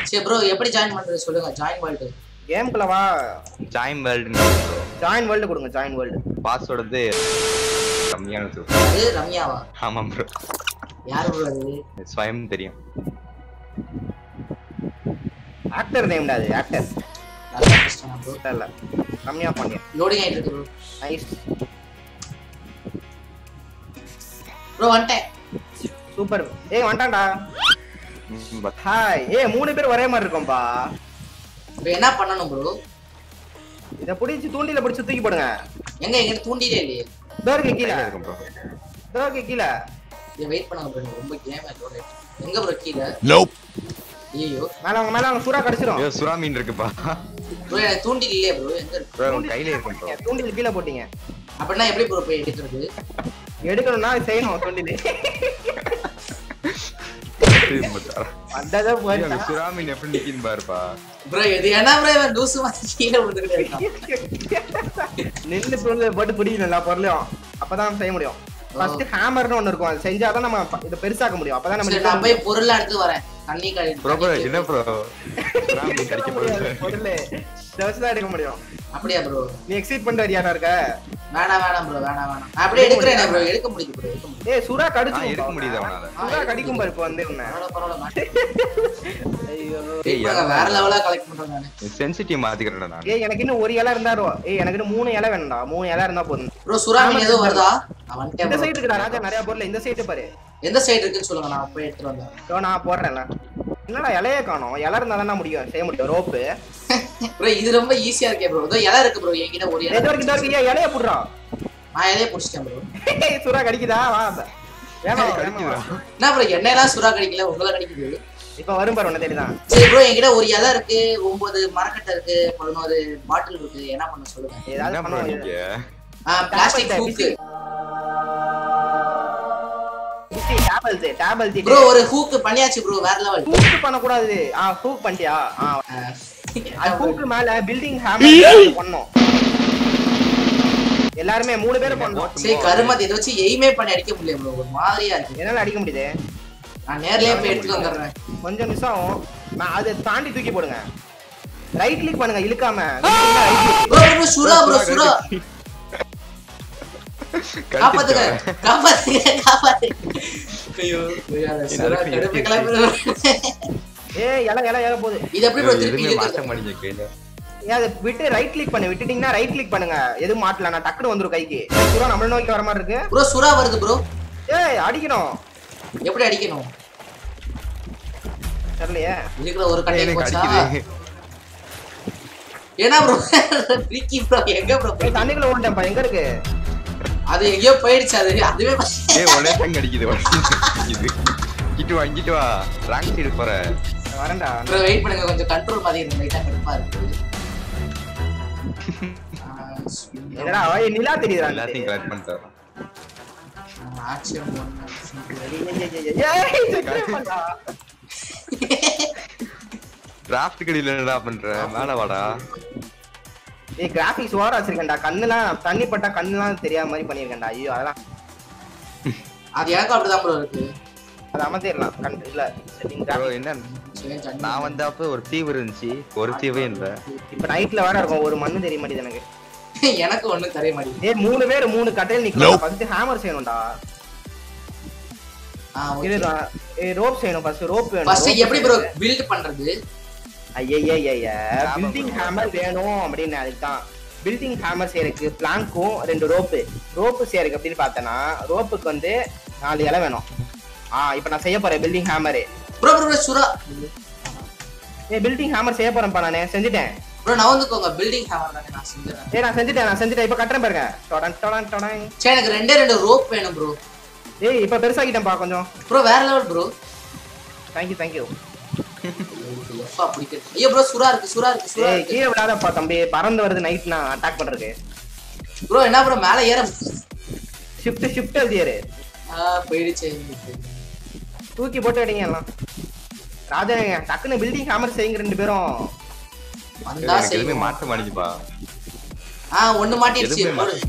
சரி ப்ரோ எப்படி ஜாயின் பண்றது சொல்லுங்க ஜாயின் வேர்ல்டு கேம்குள்ள வா ஜாயின் வேர்ல்டு ஜாயின் வேர்ல்டு கொடுங்க ஜாயின் வேர்ல்டு பாஸ்வேர்டு வந்து கம்மியான ப்ரோ அது ரம்யாவா ஆமாம் ப்ரோ யாரு ப்ரோ அது ஸ்வயம் தெரியும் ஆக்டர் நேம்டா அது ஆக்டர் நல்லா கஷ்டம் ப்ரோ இல்ல ரம்யா பாண்டியன் லோடிங் ஆயிட்டு இருக்கு ப்ரோ நைஸ் ப்ரோ வந்துட்டேன் சூப்பர் ஏய் வந்துட்டான்டா ம், but ஹாய் ஏய் மூணு பேர் ஒரே மாதிரி இருக்கோம்பா இப்போ என்ன பண்ணணும் ப்ரோ இத பிடிச்சி தூண்டில பிடிச்சி தூக்கி போடுங்க எங்க எங்க தூண்டிலே இல்லையே இதோ இருக்கு கீழே கையில இருக்கும் ப்ரோ இதோ இருக்கு கீழே இதை வெயிட் பண்ணுங்க ப்ரோ ரொம்ப கேம் லோட் எங்க ப்ரோ கீழே ஐயோ மேல அவங்க மேல அவங்க சூறா கடிச்சிரும் ஐயோ சுறா மீன் இருக்குப்பா ப்ரோ எனக்கு தூண்டில் இல்லையே ப்ரோ எங்க இருக்கு ப்ரோ உங்க கையில இருக்கும் ப்ரோ தூண்டில் கீழே போட்டீங்க அப்படின்னா எப்படி ப்ரோ போய் எடுக்கிறது எடுக்கணும்னா செய்யணும் தூண்டில் அதான் போயிட்டா சுறா மீன் எப்படி நிக்குன்னு பாருப்பா ப்ரோ இது என்ன ப்ரோ இவன் லூசு மாதிரி கீழே விழுந்துக்கிட்டே இருக்கான் நின்னு தூண்டில் போட்டு பிடிக்கணும் எல்லா பொருளையும் அப்பதான் செய்ய முடியும் ஃபர்ஸ்ட் ஹேமர்னு ஒண்ணு இருக்கும் அது செஞ்சாதான் நம்ம ப- இதை பெருசாக்க முடியும் அப்பதான் நம்ம சரி நான் போய் பொருள் எடுத்து வரேன் தண்ணி கழி ப்ரோ ப்ரோ என்ன ப்ரோ சுறா மீன் கடிக்க போகுது பொருள் இதை வச்சுதான் எடுக்க முடியும் அப்படியா ப்ரோ நீ எக்ஸைட் பண்ணிட்டு வரியாடா இருக்க வேணாம் வேணாம் ப்ரோ வேணாம் வேணாம் நான் அப்படியே எடுக்கிறேன் ப்ரோ எடுக்க முடியுது ப்ரோ எடுக்க முடியுது ஏய் சுறா ஆ கடிச்சு எடுக்க முடியுது அவனால சுறா கடிக்கும் பாரு இப்ப வந்து உன்னை பரவாயில்ல பரவாயில்ல மாட்டேன். ஐயோ Wait பண்ணுங்க, வேற லெவலா கலெக்ட் பண்றேன் நானு சென்சிட்டிவ் மாத்திக்கிறேன் நான் ஏய் எனக்கு இன்னும் ஒரு இலை இருந்தா ரோ- ஏய் எனக்கு இன்னும் மூணு இலை வேணும்டா மூணு இலை இருந்தா போதும் ப்ரோ சுறாமீன் ஏதோ வருதா நான் வந்துட்டேன் இந்த bro. சைடு இருக்குடா ராஜா நிறைய பொருள் இந்த சைடு பாரு எந்த சைடு இருக்குன்னு சொல்லுங்க நான் போய் எடுத்துட்டு வந்தேன் இதோ நான் போடுறேன்ல என்னடா இலைய காணோம் இலை இருந்தா தானே முடியும் செய்ய முடியும் ரோப்பு ப்ரோ இது ரொம்ப ஈஸியா இருக்கே ப்ரோ இதோ இலை இருக்கு ப்ரோ என்கிட்ட ஒரு இலை இது வரைக்கும் இதோ இருக்கு ஏய், இலைய புடுறா நான் இலைய புடிச்சிட்டேன் ப்ரோ ஏய், சுறா கடிக்குதா வா வேணாம் கடிக்குதா வேணாம். என்ன ப்ரோ என்னெல்லாம் சுறா கடிக்கல உங்களை கடிக்குது இப்ப வரும் பாரு உன்னை தேடிதான் சரி ப்ரோ என்கிட்ட ஒரு இலை இருக்கு ஒன்பது மரக்கட்டை இருக்கு பதினோரு பாட்டில் இருக்கு என்ன பண்ண சொல்லுங்க ஏதாவது என்ன ப்ரோ பண்ணுவோம் நீங்க பிளாஸ்டிக் ஹூக்கு டேபிள் டேபிள் தீ ப்ரோ ஒரு ஹூக்கு பண்ணியாச்சு ப்ரோ வேற லெவல் ஹூக் பண்ண கூடாது ஆ ஹூக் பண்ணிட்டியா ஆ அது ஹூக்கு மேல பில்டிங் ஹேமர் பண்ணோம் எல்லாருமே மூணு பேரும் பண்ணோம் சரி கருமத்தை இதை வச்சு எய்மே பண்ணி அடிக்க முடியல ப்ரோ ஒரு மாதிரியா இருக்கு என்னால அடிக்க முடியுது நான் நேர்லயே போய் எடுத்துட்டு வந்துடுறேன் கொஞ்சம் மிஸ் ஆகும் நான் அதை தாண்டி தூக்கி போடுங்க ரைட் கிளிக் பண்ணுங்க இழுக்காம ப்ரோ ப்ரோ சுறா ப்ரோ சுறா காப்பாத்துங்க காப்பாத்துங்க காப்பாத்துங்க ஐயோ ஐயோ, அந்த சுறா எல்லாருக்கும் கடுப்பு இருக்கு. கிளம்புது. ஏய் இல இல இல போகுது இது எப்படி ப்ரோ திருப்பி எதுவுமே மாட்ட இழுக்கிறது? மாட்டீங்க கையில ஏன் அதை விட்டு ரைட் கிளிக் பண்ணு விட்டுட்டீங்கன்னா ரைட் கிளிக் பண்ணுங்க எதுவும் மாட்டல நான் டக்குனு வந்துரும் கைக்கு சுரா நம்மள நோக்கி வர மாதிரி இருக்கு ப்ரோ சுறா வருது ப்ரோ ஏய் அடிக்கணும் எப்படி அடிக்கணும் தெரியலையே இருக்கிற ஒரு கட்டை எனக்கு போச்சா அடிக்குது ஏன்னா ப்ரோ பிரிக்கி ப்ரோ எங்க ப்ரோ ஏய் தண்ணிக்குள்ள ஓட்டேன்ப்பா எங்க இருக்கு அது எங்கேயோ போயிடுச்சு அது அதுவே ஏய் ஒரே தங்க அடிக்குது ஒரே அடிக்குது இங்கிட்டு வா இங்கிட்டு வா ராங் சைடு போற நான் வரேன்டா ப்ரோ வெயிட் பண்ணுங்க கொஞ்சம் கண்ட்ரோல் மாதிரி இருக்கு லைட்டா கடுப்பா இருக்கு என்னடா ஏய் நிலா தெரியுதா எல்லாத்தையும் கலெக்ட் பண்ணிட்டு ஆக்ஷன் டிராஃப்ட் கடியில என்னடா பண்ற மேல வாடா ஏய் கிராபிக்ஸ் ஓர வச்சிருக்கேன்டா கண்ணுலாம் தண்ணி பட்டா கண்ணுலாம் தெரியாத மாதிரி பண்ணிருக்கேன்டா ஐயோ அதெல்லாம் அது எனக்கும் அப்படிதான் ப்ரோ இருக்கு அது அமர்த்திடலாம் கண் இல்ல செட்டிங் ப்ரோ என்ன சரி, சரி. நான் வந்தப்ப ஒரு தீவு இருந்துச்சு ஒரு தீவே இல்ல இப்ப நைட்ல வேற இருக்கும் ஒரு மண்ணு தெரிய மாட்டேது எனக்கு எனக்கு ஒண்ணும் தெரிய மாட்டேங்குது ஏய் மூணு பேர் மூணு கட்டையில் நிக்கணும் ஃபர்ஸ்ட் ஹேமர் செய்யணும்டா ஆ, okay. இதுதான் ஏய் ரோப் செய்யணும் ஃபர்ஸ்ட் ரோப் வேணும் ஃபர்ஸ்ட் rope எப்படி ப்ரோ செய்யணும். பில்ட் பண்றது ஐயையைய ஆமா பில்டிங் bro. ஹேமர் வேணும் அப்படின்னு அதுக்கு தான் பில்டிங் ஹேமர் செய்யறதுக்கு பிளாங்க்கும் ரெண்டு ரோப்பு ரோப்பு செய்யறதுக்கு அப்படின்னு பார்த்தேன்னா ரோப்புக்கு வந்து நாலு இலை வேணும் ஆ இப்போ நான் செய்ய போறேன் building hammer bro bro bro சுரா ஏய் பில்டிங் ஹேமர் செய்ய போறேன்ப்பா நானே செஞ்சுட்டேன் ப்ரோ நான் வந்துக்கோங்க பில்டிங் ஹேமர் தானே நான் செஞ்சுறேன் ஏய் நான் செஞ்சுட்டேன் நான் செஞ்சுட்டேன் இப்போ கட்டுறேன் பாருங்க டொடன் டொடன் டொடன் சரி எனக்கு ரெண்டே ரெண்டு ரோப் வேணும் ப்ரோ ஏய் இப்போ பெருசாக்கிட்டேன்ப்பா கொஞ்சம் ப்ரோ வேற லெவல் ப்ரோ தேங்க்யூ தேங்க்யூ எப்பா பிடிக்கிறது ஐயோ ப்ரோ சுறா இருக்கு சுறா இருக்கு சுறா ஏய் இருக்கு கீழே விடாதப்பா தம்பி பறந்து வருது நைட் நான் அட்டாக் பண்றதுக்கு ப்ரோ என்ன ப்ரோ மேல ஏற ஷிஃப்ட் ஷிஃப்ட் எழுதியாரு ஆ போயிடுச்சு தூக்கி போட்டு அடிங்க எல்லாம் ராஜாங்க டக்குன்னு பில்டிங் ஹேமர் செய்யுங்க ரெண்டு பேரும் வந்தா எனக்கு எதுவுமே செய்வோம் மாட்ட மாட்டேங்குதுப்பா ஆ ஒண்ணு மாட்டிடுச்சு எதுவுமே போடு.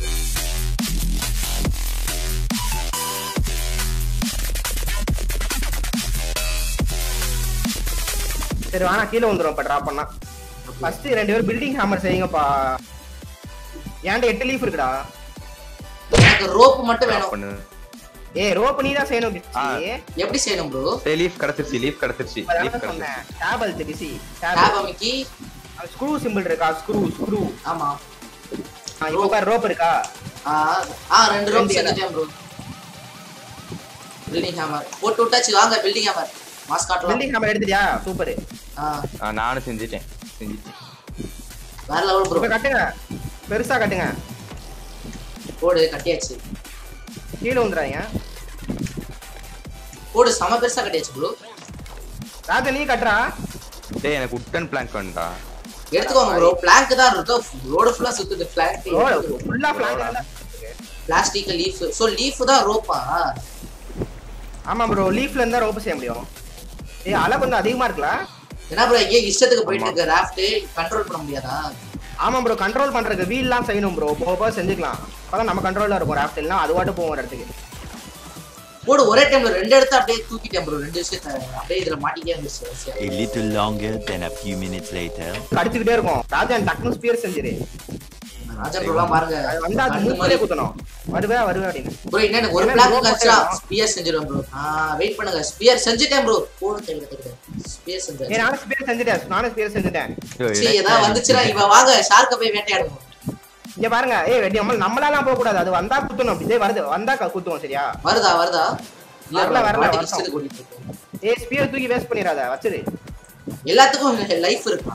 சரி வேணா கீழே வந்துரும் இப்ப டிராப் பண்ணா ஃபர்ஸ்ட் ரெண்டு பேரும் பில்டிங் ஹேமர் செய்யுங்கப்பா ஏன்டா எட்டு லீஃப் இருக்குடா எனக்கு ரோப் மட்டும் வேணும் பண்ணு ஏய் ரோப் நீ தான் செய்யணும் ஆ. பிச்சி எப்படி செய்யணும் ப்ரோ டேய் லீஃப் கிடைச்சிருச்சு லீஃப் கிடைச்சிருச்சு லீஃப் அதான் கிடைச்சிருச்சு சொன்னேன் டேபிள் பிசி டேப் அமைக்கி ஸ்க்ரூ சிம்பிள் இருக்கா ஸ்க்ரூ ஸ்க்ரூ ஆமா இப்போ பாரு ரோப் இருக்கா ஆ ஆ ரெண்டு ரோப் ரெண்டு செஞ்சுட்டேன் ப்ரோ பில்டிங் ஹேமர் போட்டு விட்டாச்சு வாங்க பில்டிங் ஹேமர் மாஸ் காட்டலாம் பில்டிங் ஹேமர் எடுத்துட்டியா சூப்பர் ஆ ஆ, நானும் செஞ்சுட்டேன் செஞ்சுட்டேன் வேற லெவல் ப்ரோ இப்ப கட்டுங்க பெருசா கட்டுங்க போடு கட்டியாச்சு கீழே வந்துடாதீங்க போடு செம பெருசா கட்டியாச்சு ப்ரோ ராஜா நீ கட்டுறா டேய் எனக்கு உட்டன் பிளாங்க் வேணும்டா எடுத்துக்கோங்க ப்ரோ பிளாங்க் தான் இருக்கும் ரோடு ஃபுல்லா சுத்துது பிளாங்க் ஃபுல்லா plan plastic leaf so leaf தான் ரோப்பா ஆமா ப்ரோ லீஃப்ல இருந்தா ரோப் செய்ய முடியும் ஏய் அலை கொஞ்சம் அதிகமா இருக்குல்ல என்ன ப்ரோ எங்கேயும் இஷ்டத்துக்கு போயிட்டு இருக்கு ராஃப்ட் கண்ட்ரோல் பண்ண முடியாதா ஆமா ப்ரோ கண்ட்ரோல் பண்றதுக்கு வீல்லாம் செய்யணும் ப்ரோ போக போக செஞ்சுக்கலாம் அப்பதான் நம்ம கண்ட்ரோல்ல இருக்கும் ராஃப்ட் இல்லைன்னா அது வாட்டு போவோம் ஒரு இடத்துக்கு போடு ஒரே டைம்ல ரெண்டு இடத்த அப்படியே தூக்கிட்டேன் ப்ரோ ரெண்டு விஷயத்த அப்படியே இதுல மாட்டிக்கே இருந்துச்சு A little longer than a few minutes later. கடிச்சுக்கிட்டே இருக்கும் ராஜா டக்குனு ஸ்பியர் செஞ்சிரு ராஜன் ப்ரோலாம் பாருங்க அது வந்தா அது கண்ணு மூக்கிலே மாதிரி குத்தணும் வருவே வருவே அப்படின்னு ப்ரோ என்ன எனக்கு ஒரு என்ன பிளாக் bro கழிச்சா போட்டேன். ஸ்பியர் செஞ்சிருவேன் ப்ரோ ஆ வெயிட் பண்ணுங்க ஸ்பியர் செஞ்சுட்டேன் ப்ரோ போடு தெரியல தெரியல ஸ்பியர் ஏய் செஞ்சேன் நானும் ஸ்பியர் செஞ்சுட்டேன் நானும் ஸ்பியர் செஞ்சுட்டேன் ஐயோ, சீ எனக்கு ஏதாவது வந்துச்சுன்னா இவ வாங்க ஷார்க்க போய் வேட்டையாடுவோம் இங்க பாருங்க ஏய் வெட்டி நம்ம நம்மளாலாம் போக கூடாது அது வந்தா குத்தணும் அப்படி இதே வருது வந்தா க- குத்துவோம் சரியா வருதா வருதா இல்ல வரல, bro, வரல, மாட்டி வரட்டும். இஷ்டத்துக்கு ஓடிட்டு இருக்கு ஏய் ஸ்பியர் தூக்கி வேஸ்ட் பண்ணிடாத வச்சிரு எல்லாத்துக்கும் லைஃப் இருக்கா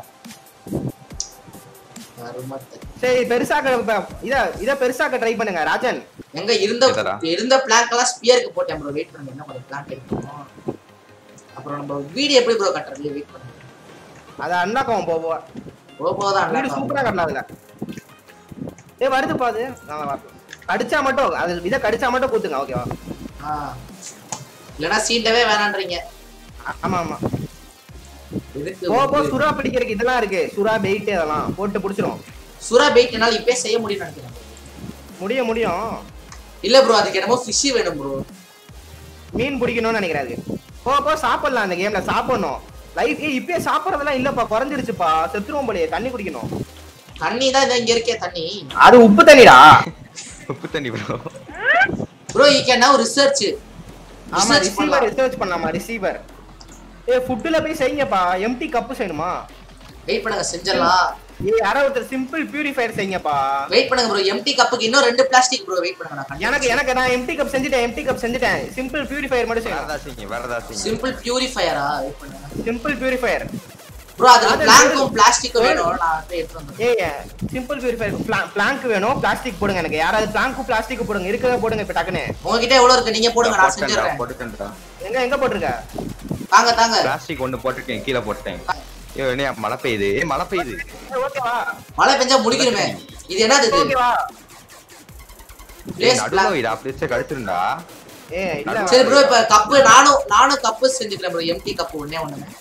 கருமத்தை. சரி பெருசாக்க இப்ப- இத இத பெருசாக்க ட்ரை பண்ணுங்க ராஜன் எங்க இருந்த எதடா? இருந்த பிளாங்க் எல்லாம் ஸ்பியருக்கு போட்டேன் ப்ரோ வெயிட் பண்ணுங்க என்ன கொஞ்சம் பிளாங்க் எடுக்கணும் அப்புறம் நம்ம வீடு எப்படி ப்ரோ கட்டுறது வெயிட் பண்ணுங்க அத அண்ணாக்கம் போ போ போக போதான் வீடு சூப்பரா கட்டலாம் அதுல ஏய் வருது பாது கடிச்சா மட்டும் அது இத கடிச்சா மட்டும் கூத்துங்க ஓகேவா இல்லனா சீண்டவே வேணான்றீங்க ஆமா ஆமா இதுக்கு போ போ வந்து- சுறா பிடிக்கிறதுக்கு இதெல்லாம் இருக்கு சுறா பெயிட் அதெல்லாம் போட்டு புடிச்சிரும் சுறா பெயிட் என்னால இப்பயே செய்ய முடியும்னு நினைக்கிறேன் முடியும் முடியும் இல்ல ப்ரோ அதுக்கு என்னமோ ஃபிஷ் வேணும் ப்ரோ மீன் பிடிக்கணும்னு நினைக்கிறேன் அது போ போ சாப்பிடலாம் அந்த கேம்ல சாப்பிடணும் லைஃப் ஏய் இப்பயே சாப்பிடறதெல்லாம் இல்லப்பா குறைஞ்சிருச்சுப்பா செத்துருவோம் போலயே தண்ணி குடிக்கணும் தண்ணி தான் இதோ இங்க இருக்கே தண்ணி அது உப்பு தண்ணிடா உப்பு தண்ணி bro bro you can now research ஆமா ரிசர்ச் ரிசீவர் பண்ணலாம் ரிசர்ச் பண்ணலாமா ரிசீவர் ஏ ஃபுட்ல போய் செய்யுங்கப்பா எம்டி கப்பு செய்யணுமா வெயிட் பண்ணுங்க செஞ்சிடலாம் ஏ யாரோ ஒருத்தர் சிம்பிள் பியூரிஃபையர் செய்யுங்கப்பா வெயிட் பண்ணுங்க ப்ரோ எம்டி கப்புக்கு இன்னும் ரெண்டு பிளாஸ்டிக் ப்ரோ வெயிட் பண்ணுங்க நான் எனக்கு எனக்கு நான் எம்டி கப் செஞ்சுட்டேன் எம்டி கப் செஞ்சுட்டேன் சிம்பிள் பியூரிஃபையர் மட்டும் செய்யணும் வேறதா செய்யுங்க வேறதா செய்யுங்க சிம்பிள் பியூரிஃபையரா வெயிட் பண்ணுங்க சிம்பிள் பியூரிஃபையர் ப்ரோ அதுல அது பிளாங்க்கும் பிளாஸ்டிக்கும் வேணும் நான் போய் எடுத்து வந்துடுறேன் ஏய் சிம்பிள் பியூரிஃபையர் பிளாங்க் வேணும் பிளாஸ்டிக் போடுங்க எனக்கு யாராவது பிளாங்க்கும் பிளாஸ்டிக் போடுங்க இருக்கிறத போடுங்க இப்ப டக்குன்னு உங்ககிட்ட எவ்வளவு இருக்கு நீங்க போடுங்க நான் போட்டுட்டேன்டா, செஞ்சிடுறேன் போட்டுட்டேன்டா எங்க எங்க போட்டிருக்க தாங்க தாங்க பிளாஸ்டிக் ஒண்ணு போட்டுட்டேன் கீழே போட்டேன் ஐயோ என்ன மழை பெய்யுது ஏய், மழை பெய்யுது ஏய், ஓகேவா மழை பெஞ்சா முடிக்கணுமே இது என்னது இது ஓகேவா ஏய், Place நடுவுல plan. வைடா அப்படியே கடிச்சிருந்தா ஏ இல்ல சரி ப்ரோ இப்ப கப்பு நானும் நானும் கப்பு செஞ்சுக்கிறேன் ப்ரோ எம்டி கப்பு ஒண்ணே ஒண்ணு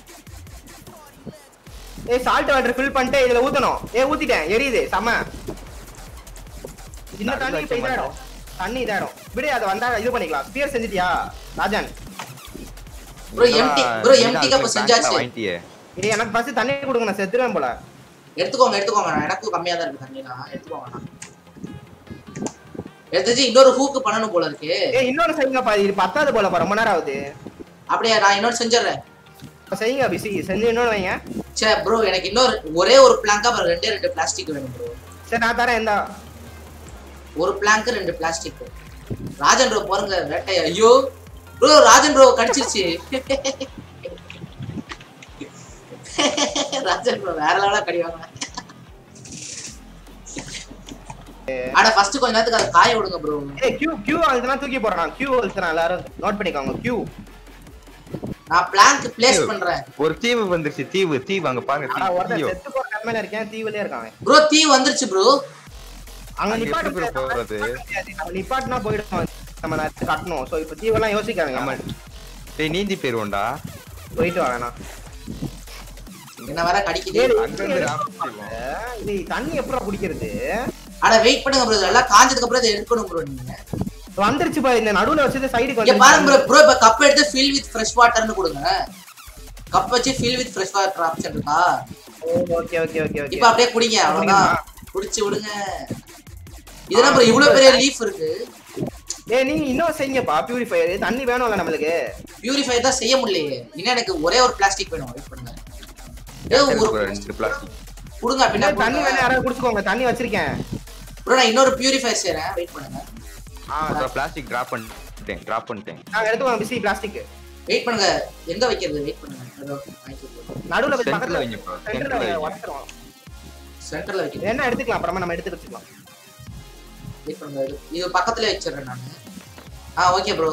ஏய் சால்ட் வாட்டர் ஃபில் பண்ணிட்டு இதுல ஊத்தணும் ஏ ஊத்திட்டேன் எரியுது செம இந்த நடுவுல தண்ணி இப்ப வைக்க இதாயிடும் தண்ணி இதாயிடும் விடு அதை வந்தா இது பண்ணிக்கலாம் ஸ்பியர் செஞ்சுட்டியா Rajan bro empty bro empty cup செஞ்சாச்சு வாங்கிட்டியே ஏய் எனக்கு ஃபர்ஸ்ட் தண்ணி கொடுங்க நான் செத்துருவேன் போல எடுத்துக்கோங்க எடுத்துக்கோங்க நான் எனக்கும் கம்மியா தான் இருக்கு தண்ணிலாம் எடுத்துக்கோங்க நான் எடுத்துச்சு இன்னொரு ஹூக்கு பண்ணணும் போல இருக்கு ஏய் இன்னொரு செய்யுங்கப்பா இது பத்தாது போலப்பா ரொம்ப நேரம் ஆகுது அப்படியே நான் இன்னொரு செஞ்சிடுறேன் இப்ப செய்யுங்க பிசி செஞ்சு இன்னொன்று வைங்க சே ப்ரோ எனக்கு இன்னொரு ஒரே ஒரு பிளாங்கா அப்புறம் ரெண்டே ரெண்டு பிளாஸ்டிக் வேணும் ப்ரோ சரி நான் தரேன் இந்த ஒரு பிளாங்க் ரெண்டு பிளாஸ்டிக் ராஜன் ப்ரோ பாருங்க வேட்டை ஐயோ ப்ரோ ராஜன் ப்ரோ கடிச்சிருச்சு ராஜன் ப்ரோ வேற லெவலா கடிவாங்க ஆனா ஃபர்ஸ்ட் கொஞ்ச நேரத்துக்கு அதை காய விடுங்க ப்ரோ ஏய் கியூ கியூ அழுத்தினா தூக்கி போடுறான் கியூ அழுத்தினா எல்லாரும் நோட் பண்ணிக்கோங்க கியூ நான் பிளாங்க் பிளேஸ் பண்றேன் ஒரு தீவு வந்துருச்சு தீவு தீவு அங்க பாருங்க ஆனா தீவு ஒருத்தன் ஐயோ, செத்து போற நிலைமையில இருக்கேன் தீவுலயே இருக்கான் அவன். ப்ரோ தீ வந்துருச்சு ப்ரோ அங்க அங்க நிப்பாட்டு எப்படி bro போறது? நம்ம நிப்பாட்டினா போயிடும் நம்ம நேரத்துக்கு கட்டணும் சோ இப்ப தீவெல்லாம் யோசிக்காதீங்க நம்ம டேய் நீந்தி போயிருவோம்டா போயிட்டு வா வேணாம் என்ன வேற கடிக்குது ஏய், அங்க இருந்து ராமன் செய்வோம். இது தண்ணி எப்படா குடிக்கிறது ஆனா வெயிட் பண்ணுங்க ப்ரோ இதெல்லாம் காஞ்சதுக்கு அப்புறம் இதை எடுக்கணும் ப்ரோ நீங்க வந்துருச்சு பா இந்த நடுவுல வச்சது சைடுக்கு இங்க பாருங்க ப்ரோ வந்து ப்ரோ இப்ப கப் எடுத்து ஃபில் வித் ஃப்ரெஷ் வாட்டர்னு கொடுங்க கப் வச்சு fill with fresh water option இருக்கா ஓகே ஓகே ஓகே ஓகே இப்ப அப்படியே குடிங்க அவ்வளவுதான் குடிச்சு விடுங்க இதெல்லாம் அப்புறம் இவ்வளவு பெரிய லீஃப் இருக்கு ஏய் நீங்க இன்னும் செய்யுங்கப்பா பியூரிஃபையர் தண்ணி வேணும்ல நம்மளுக்கு பியூரிஃபை தான் செய்ய முடியலையே இன்னும் எனக்கு ஒரே ஒரு பிளாஸ்டிக் வேணும் வெயிட் பண்ணுங்க ஏ ஒரு ஒரு ரெண்டு பிளாஸ்டிக் கொடுங்க அப்படின்னா தண்ணி வேணா யாராவது குடிச்சுக்கோங்க தண்ணி வச்சிருக்கேன் ப்ரோ நான் இன்னொரு பியூரிஃபை செய்றேன் வெயிட் பண்ணுங்க ஆ பிளாஸ்டிக் டிராப் பண்ணிட்டேன் டிராப் பண்ணிட்டேன் நாங்க எடுத்துக்கோங்க பிசி பிளாஸ்டிக் வெயிட் பண்ணுங்க எங்க வைக்கிறது வெயிட் பண்ணுங்க ஏதோ வாங்கிட்டு நடுவுல போய் Centerல பக்கத்துல வைங்க bro, சென்டர்ல centerல வைங்க. உடச்சிருவோம் சென்டர்ல வைக்கிறேன் என்ன எடுத்துக்கலாம் அப்புறமா நம்ம எடுத்து வச்சுக்கலாம் வெயிட் பண்ணுங்க இது- இது பக்கத்துல வச்சிடுறேன் நான் ஆ ஓகே ப்ரோ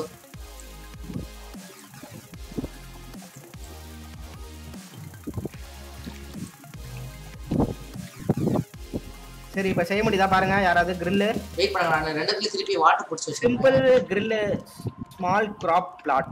சரி இப்ப செய்ய முடியுதா பாருங்க யாராவது கிரில்லு வெயிட் பண்ணுங்க நான் ரெண்டுத்துல திருப்பி வாட்டர் குடிச்சு வச்சிருக்கேன் simple grill small crop plot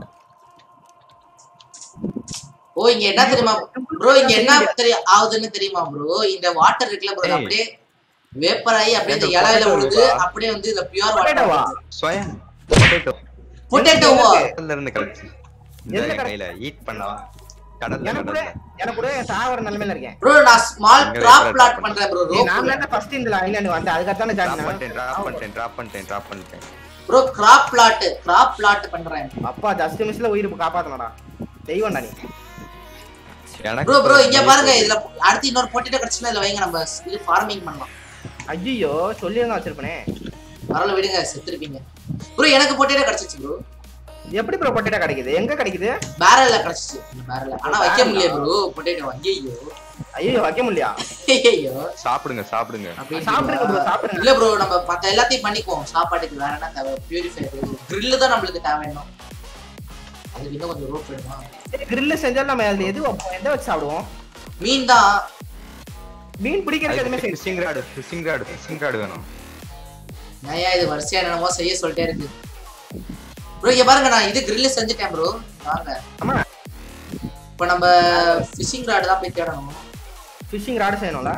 ஓ இங்க என்ன தெரியுமா ப்ரோ இங்க என்ன தெரியும் ஆகுதுன்னு தெரியுமா ப்ரோ இந்த வாட்டர் இருக்குல்ல ப்ரோ ஏய். அப்படியே வேப்பர் ஆகி அப்படியே இந்த ஏன்டா இலையில potato விழுது இருக்கா? அப்படியே வந்து இந்த பியூர் Potato-வா? வாட்டர் சொயா பொட்டேட்டோ பொட்டேட்டோவா கடல்ல இருந்து கிடைச்சு இந்த எதுல என் கையில ஈட் பண்ணவா கடல்ல எனக்கு கூட கடல்ல எனக்கு கூட சாவர நிலைமையில இருக்கேன் ப்ரோ நான் ஸ்மால் இங்க கிராப் வைக்கிற பிளாட் drop பண்றேன் ப்ரோ ஏய், நான் தான் ஃபர்ஸ்ட் இந்த ஐலாண்ட் வந்தேன் அதுக்கத்தானே டிராப் ஜாயின் பண்ணிட்டேன் டிராப் பண்ணிட்டேன் டிராப் பண்ணிட்டேன் டிராப் பண்ணிட்டேன் bro crop plot crop plot பண்றேன் அப்பா ஜஸ்ட் மிஸ்ல உயிர் காப்பாத்தனடா தெய்வம்டா நீ எனக்கு ப்ரோ ப்ரோ இங்க பாருங்க இதுல அடுத்து இன்னொரு பொட்டேட்டோ கிடைச்சுன்னா இதுல வைங்க நம்ம இது ஃபார்மிங் பண்ணலாம் ஐயோ சொல்லியிருந்தா வச்சிருப்பனே பரவாயில்ல விடுங்க செத்துருப்பீங்க ப்ரோ எனக்கு பொட்டேட்டோ கிடைச்சிச்சு ப்ரோ எப்படி ப்ரோ பொட்டேட்டோ கிடைக்குது எங்க கிடைக்குது பேரல்ல கிடைச்சிச்சு பேரல்ல ஆனா வைக்க முடியல ப்ரோ பொட்டேட்டோ ஐயோ ஐயோ வைக்க முடியா ஐயோ சாப்பிடுங்க சாப்பிடுங்க சாப்பிடுங்க ப்ரோ சாப்பிடுங்க இல்ல ப்ரோ நம்ம மத்த எல்லாத்தையும் பண்ணிக்குவோம் சாப்பாட்டுக்கு வேற என்ன தேவை பியூரிஃபை கிரில் தான் நம்மளுக்கு தேவை இன்னும் அதுக்கு இன்னும் கொஞ்சம் ரோப் வேணுமா கிரில் செஞ்சாலும் நம்ம அதுல எது வைப்போம் எதை வச்சு சாப்பிடுவோம் மீன் தான் மீன் பிடிக்கிறதுக்கு எதுவுமே செய்ய fishing rod fishing rod fishing rod வேணும் நயா இது வரிசையா என்னமோ செய்ய சொல்லிட்டே இருக்கு ப்ரோ இங்க பாருங்க நான் இது கிரில் செஞ்சுட்டேன் ப்ரோ வாங்க ஆமா இப்போ நம்ம ஃபிஷிங் ராடு தான் போய் தேடணும் ஃபிஷிங் ராடு செய்யணும்ல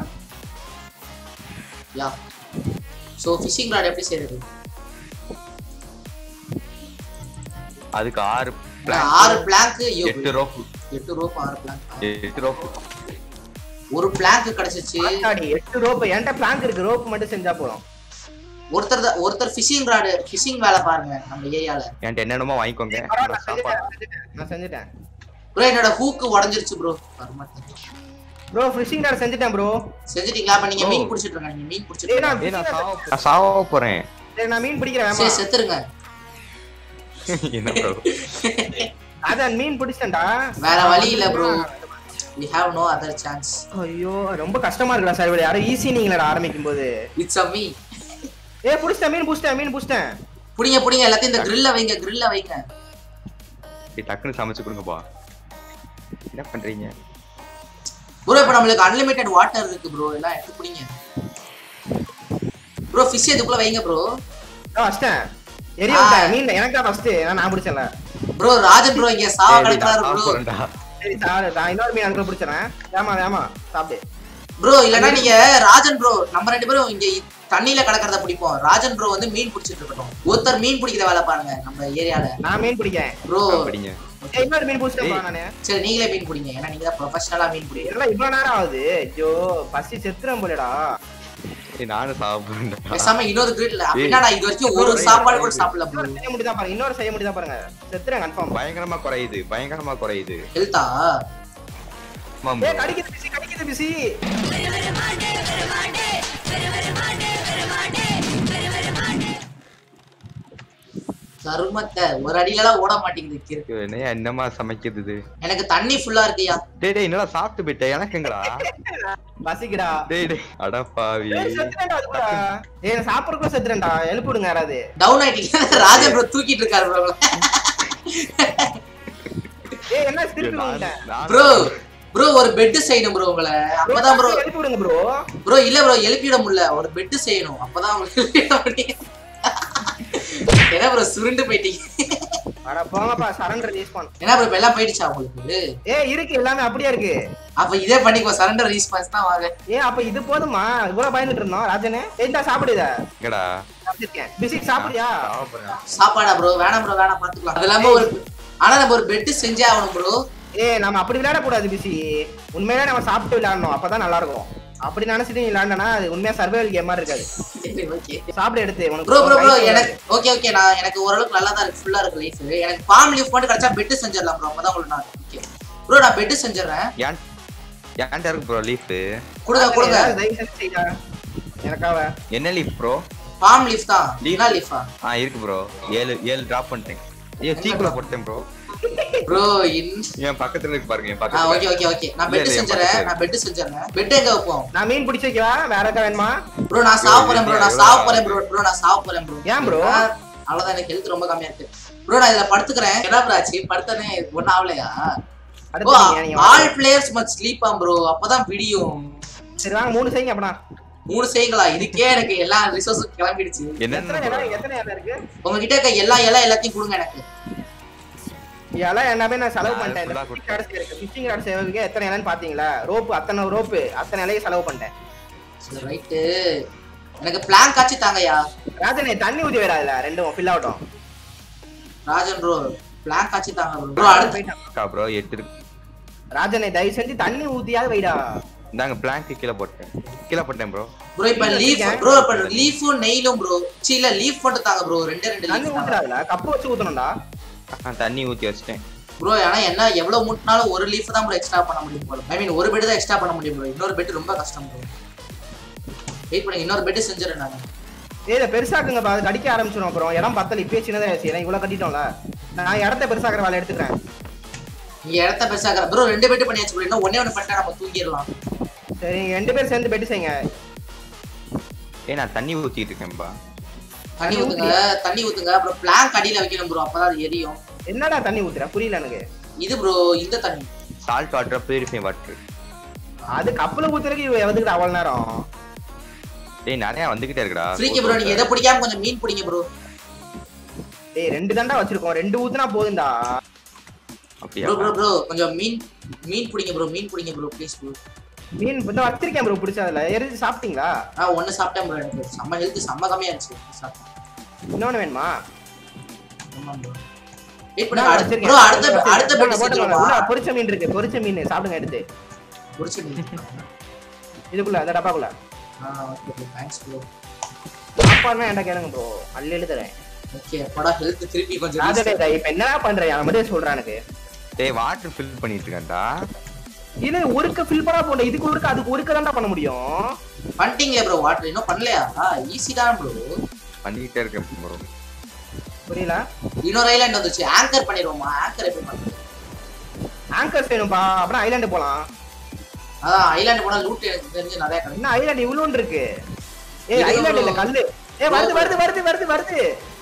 யா ஸோ ஃபிஷிங் ராட் எப்படி செய்யறது அதுக்கு ஆறு நான் plank, ஆறு பிளாங்க் எட்டு ரோப் எட்டு ரோப் ஆறு பிளாங்க் எட்டு ரோப் ஒரு பிளாங்க் கிடைச்சிச்சு ஆத்தாடி, எட்டு ரோப் என்கிட்ட பிளாங்க் இருக்கு ரோப் மட்டும் செஞ்சா போதும் ஒருத்தர் தான்- ஒருத்தர் ஃபிஷிங் ராடு ஃபிஷிங் வேலை பாருங்க நம்ம ஏரியால என்கிட்ட என்னென்னமோ வாங்கிக்கோங்க பரவாயில்ல, நான் சாப்பாடு நான் செஞ்சுட்டேன், நான் செஞ்சுட்டேன் ப்ரோ என்னோட ஹூக்கு உடஞ்சிருச்சு ப்ரோ ப்ரோ ஃபிஷிங் ராடு செஞ்சுட்டேன் ப்ரோ செஞ்சுட்டீங்களா அப்ப நீங்க Bro. மீன் பிடிச்சிட்டு இருங்க நீங்க மீன் ஏய் பிடிச்சிட்டு நான் ஏய், நான் fishing சாவ rod- நான் சாவ போறேன் சரி, நான் மீன் பிடிக்கிறேன் சரி வேமா செத்துருங்க என்ன bro? அதான் மீன் பிடிச்சிட்டேன்டா வேற வழி இல்ல bro we have no other chance ஐயோ ரொம்ப கஷ்டமா இருக்குடா சார் இவ்வளவு யாரும் ஈஸி நீங்களா ஆரம்பிக்கும் போது it's a me ஏ புடிச்சிட்டேன் மீன் புடிச்சிட்டேன் மீன் புடிச்சிட்டேன் புடிங்க புடிங்க எல்லாத்தையும் இந்த கிரில்ல வைங்க கிரில்ல வைங்க ஏய், டக்குன்னு சமைச்சு கொடுங்கப்பா என்ன பண்றீங்க ப்ரோ இப்போ நம்மளுக்கு அன்லிமிட்டெட் வாட்டர் இருக்கு ப்ரோ எல்லாம் எடுத்து புடிங்க ப்ரோ ஃபிஷ் இதுக்குள்ள வைங்க ப்ரோ நான் வச்சிட்டேன் எரிய விட்டேன் மீன் எனக்கு தான் ஃபர்ஸ்ட் நான் பிடிச்சல ப்ரோ ராஜன் ப்ரோ இங்க சாவ ஏய், நான் கிடக்குறாரு சாவ ப்ரோ போறேன்டா. சரி சார் நான் இன்னொரு மீன் அதுக்குள்ள பிடிச்சறேன் ஏமா ஏமா சாப்பிடு ப்ரோ இல்லனா நீங்க ராஜன் ப்ரோ நம்ம ரெண்டு பேரும் இங்க இ- தண்ணியில கிடக்கிறத பிடிப்போம் ராஜன் ப்ரோ வந்து மீன் பிடிச்சிட்டு இருக்கட்டும் ஒருத்தர் மீன் பிடிக்கிற வேலை பாருங்க நம்ம ஏரியால நான் மீன் பிடிக்கிறேன் ப்ரோ அப்படிங்க ஏய், இன்னொரு மீன் பிடிச்சிட்டேன் நானு சரி நீங்களே மீன் பிடிங்க ஏன்னா நீங்க தான் ப்ரொஃபஷனலா மீன் பிடிங்க இதெல்லாம் இவ்வளவு நேரம் ஆகுது ஐயோ பசி செத்துறேன் போலடா ஏய், நானும் சாவ போறேன்டா பேசாம இன்னொரு கிரிட்ல அப்படின்னா நான் இது வரைக்கும் ஒரு சாப்பாடு கூட சாப்பிடல ப்ரோ இன்னொரு செய்ய முடியுதா பாருங்க இன்னொரு செய்ய முடியுதா பாருங்க செத்துறேன் கன்ஃபார்ம் பயங்கரமா குறையுது பயங்கரமா குறையுது ஹெல்த்தா ஆமா ஏ bro. கடிக்குது பிசி கடிக்குது பிசி கருமத்தை ஒரு அடியில எல்லாம் ஓட மாட்டேங்குது கிரு ஐயோ, என்னையா என்னமா சமைக்குது இது எனக்கு தண்ணி ஃபுல்லா இருக்குயா டேய் டேய் என்னடா சாப்பிட்டு போயிட்ட எனக்கு எங்கடா பசிக்குடா டேய் டேய் அட பாவி ஏய் செத்துறேன்டா அதுக்குள்ள ஏய் நான் சாப்பிடறதுக்குள்ள செத்துறேன்டா எழுப்பி விடுங்க யாராவது டவுன் ஆயிட்டீங்க ராஜன் ப்ரோ தூக்கிட்டு இருக்காரு ப்ரோ ஏய் என்ன திருப்பி நான்- விட்டேன் நான் ப்ரோ ப்ரோ ஒரு பெட் செய்யணும் ப்ரோ உங்களை அப்பதான் ப்ரோ எழுப்பி விடுங்க ப்ரோ ப்ரோ இல்ல ப்ரோ எழுப்பிட முடியல ஒரு பெட் செய்யணும் அப்பதான் உங்களுக்கு எழுப்பிட முடியும் என்ன ப்ரோ சுருண்டு போயிட்டீங்க அட போங்கப்பா சரண்டர் ரீஸ்பான் என்ன ப்ரோ இப்ப எல்லாம் போயிடுச்சா உங்களுக்கு ஏய் இருக்கு எல்லாமே அப்படியே இருக்கு அப்ப இதே பண்ணிக்கோ சரண்டர் ரீஸ்பான்ஸ் தான் வாங்க ஏ அப்ப இது போதுமா இவ்வளவு பயந்துட்டு இருந்தோம் ராஜனே ஏய்டா சாப்பிடுத எங்கடா சாப்பிட்டிருக்கேன் பிசி சாப்பிடுறியா சாவ போறேன் சாப்பாடா ப்ரோ வேணாம் ப்ரோ வேணாம் பாத்துக்கலாம் அது இல்லாம ஒரு ஆனா நம்ம ஒரு பெட் செஞ்சே ஆகணும் ப்ரோ ஏய் நம்ம அப்படி விளையாட கூடாது பிசி உண்மையிலே நம்ம சாப்பிட்டு விளையாடணும் அப்பதான் நல்லா இருக்கும் அப்படி நினைச்சிட்டு நீ விளையாண்டனா அது உண்மையா சர்வைவல் கேம் மாதிரி இருக்காது சரி ஓகே சாப்பிட எடுத்து உனக்கு ப்ரோ ப்ரோ ப்ரோ வயித்து- எனக்கு ஓகே ஓகே நான் எனக்கு ஓரளவுக்கு நல்லா தான் இருக்கு ஃபுல்லா இருக்கு லைஃப் எனக்கு ஃபார்ம் லீஃப் மட்டும் கிடைச்சா பெட் செஞ்சிடலாம் ப்ரோ அப்பதான் உங்களுக்கு நான் ஓகே ப்ரோ நான் பெட் செஞ்சிடறேன் ஏன் ஏன்டா இருக்கு ப்ரோ லீஃப் கொடுங்க கொடுங்க ஏதாவது தயவு செஞ்சு செய்டா. எனக்காக என்ன லீஃப் ப்ரோ ஃபார்ம் லீஃப் தான் Leaf. என்ன லீஃபா ஆ இருக்கு ப்ரோ ஏழு ஏழு டிராப் பண்ணிட்டேன் ஐயோ சீக்குள்ள போட்டேன் ப்ரோ ப்ரோ இன் என் பக்கத்துல இருக்கு பாருங்க என் ஆ பக்கத்துல ஓகே ஓகே ஓகே நான் இல்ல, பெட் இல்ல, என் செஞ்சிடறேன் பக்கத்துல நான் பெட் செஞ்சிடறேன் பெட் எங்க வைப்போம் நான் மீன் பிடிச்சி வைக்கவா வேற ஏதாவது வேணுமா ப்ரோ நான் சாவ போறேன் ப்ரோ நான் எவ்வளவு சாவ போறேன் ப்ரோ ப்ரோ நான் சாவ போறேன் ப்ரோ ஏன் bro? அவ்வளவுதான் எனக்கு ஹெல்த் ரொம்ப கம்மியா இருக்கு ப்ரோ நான் இதுல படுத்துக்கிறேன் என்ன ப்ரோ ஆச்சு படுத்தனே ஒன்னும் ஆகலையா அடுத்து நீங்க நீங்க ஆல் வாங்க. பிளேயர்ஸ் மச் ஸ்லீப் ஆம் ப்ரோ அப்பதான் விடியும் சரி வாங்க மூணு செய்யுங்க அப்பனா மூணு செய்களா இதுக்கே எனக்கு எல்லா ரிசோர்ஸும் கிளம்பிடுச்சு என்ன எத்தனை இடம் எத்தனை இடம் இருக்கு உங்ககிட்ட இருக்க எல்லா இலை எல்லாத்தையும் கொடுங்க எனக்கு இதெல்லாம் எல்லாமே நான் செலவு நான் பண்ணிட்டேன் full ஆ ஃபிஷிங் கார்டு இருக்கு ஃபிஷிங் கார்டு சேவைக்கு எத்தனை இலைன்னு பாத்தீங்களா ரோப்பு அத்தனை ரோப்பு அத்தனை இலையை செலவு பண்ணிட்டேன் சரி ரைட்டு எனக்கு பிளான் காட்சி தாங்கய்யா ராஜனே தண்ணி ஊத்தி வராதுல ரெண்டும் ஃபில் ஆகட்டும் ராஜன் ப்ரோ பிளான் காட்சி தாங்க ப்ரோ ப்ரோ அடுத்து போயிட்டான். ப்ரோ எட்டு இருக்கு ராஜனே தயவு செஞ்சு தண்ணி ஊத்தியாவது வைடா இந்தாங்க பிளாங்க் கீழே போட்டேன் கீழே போட்டேன் ப்ரோ ப்ரோ இப்ப லீஃப் ப்ரோ இப்ப லீஃபும் நெயிலும் ப்ரோ சி இல்ல லீஃப் மட்டும் தாங்க ப்ரோ ரெண்டே ரெண்டு தண்ணி லீஃப் ஊத்துறாதுல கப்பு வச்சு ஊத்தணும்டா தண்ணி ஊத்தி வச்சிட்டேன் ப்ரோ ஆனா என்ன எவ்வளவு முட்டினாலும் ஒரு லீஃப் தான் ப்ரோ எக்ஸ்ட்ரா பண்ண முடியும் ப்ரோ ஐ மீன் ஒரு பெட் தான் எக்ஸ்ட்ரா பண்ண முடியும் ப்ரோ இன்னொரு பெட் ரொம்ப கஷ்டம் ப்ரோ வெயிட் பண்ணுங்க இன்னொரு பெட் செஞ்சிடறேன் நான் ஏய் இதை பெருசாக்குங்க பா அது கடிக்க ஆரம்பிச்சிடும் அப்புறம் இடம் பத்தல இப்பயே சின்னதா ஆச்சு ஏன்னா இவ்வளவு கட்டிட்டோம்ல நான் இடத்த பெருசாக்குற வேலை எடுத்துக்கிறேன் நீங்க இடத்த பெருசாக்குற ப்ரோ ரெண்டு பெட் பண்ணியாச்சு ப்ரோ இன்னும் ஒண்ணே ஒண்ணு பண்ணிட்டா நம்ம தூங்கிடலாம் சரி நீங்க ரெண்டு பேரும் சேர்ந்து பெட்டு செய்யுங்க ஏய் நான் தண்ணி ஊத்திட்டு இருக்கேன்பா தண்ணி ஊத்துங்க தண்ணி ஊத்துங்க அப்புறம் பிளாங்க் அடியில வைக்கணும் ப்ரோ அப்பதான் அது எரியும் என்னடா தண்ணி ஊத்துற புரியல எனக்கு இது ப்ரோ இந்த தண்ணி சால்ட் வாட்டர் பியூரிஃபை வாட்டர் அது கப்பல ஊத்துறதுக்கு எவ்வளவுக்கு அவ்வளவு நேரம் டேய் நிறைய வந்துகிட்டே இருக்குடா ஃப்ரீக்கு ப்ரோ நீங்க எதை பிடிக்காம கொஞ்சம் மீன் பிடிங்க ப்ரோ ஏய் ரெண்டு தாண்டா வச்சிருக்கோம் ரெண்டு ஊத்துனா போதும்டா அப்படியா ப்ரோ ப்ரோ ப்ரோ கொஞ்சம் மீன் மீன் பிடிங்க ப்ரோ மீன் பிடிங்க ப்ரோ ப்ளீஸ் ப்ரோ மீன் இந்த வச்சிருக்கேன் ப்ரோ பிடிச்சதுல எரிஞ்சு சாப்பிட்டீங்களா ஆ ஒன்னு சாப்பிட்டேன் ப்ரோ எனக்கு செம்ம ஹெல்த் செம்ம கம்மியா இருந்துச்சு சாப்பிட்டேன் இன்னொன்னு வேணுமா ஆமா ப்ரோ வெயிட் பண்ணுங்க அடுத்த ப்ரோ அடுத்த அடுத்த பெட் செஞ்சிருவா உள்ள பொரிச்ச மீன் இருக்கு பொரிச்ச மீன் சாப்பிடுங்க எடுத்து முடிச்சு இதுக்குள்ள அந்த டப்பாக்குள்ள ஆ ஓகே ப்ரோ தேங்க்ஸ் ப்ரோ சாப்பாடுனா என்ன கேளுங்க ப்ரோ அள்ளி எழுதுறேன் ஓகே படா ஹெல்த் திருப்பி கொஞ்சம் ராஜனே இப்ப என்னடா பண்றேன் அவன் மட்டும் சொல்றான் எனக்கு டேய் வாட்டர் ஃபில் பண்ணிட்டு இருக்கேன்டா இல்ல ஒருக்க ஃபில் பண்ணா போன இதுக்கு ஒருக்க அதுக்கு ஒருக்க தான்டா பண்ண முடியும் பண்ணிட்டீங்களே ப்ரோ வாட்டர் இன்னும் பண்ணலையா ஈஸி தான் ப்ரோ பண்ணிக்கிட்டே இருக்கேன் ப்ரோ புரியல இன்னொரு ஐலாண்ட் வந்துச்சு ஆங்கர் பண்ணிடுவோமா ஆங்கர் எப்படி பண்ணுறது ஆங்கர்ஸ் வேணும்பா அப்புறம் ஐலாண்டு போலாம் அதான் ஐலாண்ட் போனா லூட் எனக்கு தெரிஞ்சு நிறைய கிடைக்கும் என்ன ஐலாண்ட் இவ்வளோன்னு இருக்கு ஏய் இது ஐலாண்ட் இல்ல bro. கல்லு ஏய் வருது வருது வருது வருது வருது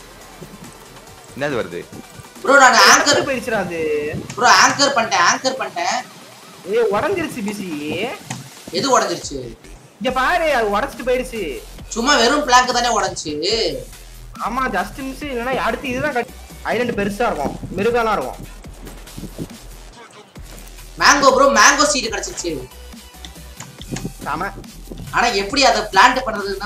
என்னது வருது ப்ரோ நான் ஆங்கர் கல்லு போயிடுச்சுடா அது ப்ரோ ஆங்கர் பண்ணிட்டேன் ஆங்கர் பண்ணிட்டேன் ஏய் உடஞ்சிருச்சு பிசி எது உடஞ்சிருச்சு இங்க பாரு அது உடச்சிட்டு போயிடுச்சு சும்மா வெறும் பிளாங்க் தானே உடஞ்சி ஆமா ஜஸ்ட் மிஸ் இல்லைன்னா அடுத்து இதுதான் கட் ஐலாண்ட் பெருசா இருக்கும் மிருகம்லாம் இருக்கும் மேங்கோ ப்ரோ மேங்கோ சீடு கிடைச்சிருச்சு ஆமா ஆனா எப்படி அதை பிளான்ட் பண்றதுன்னா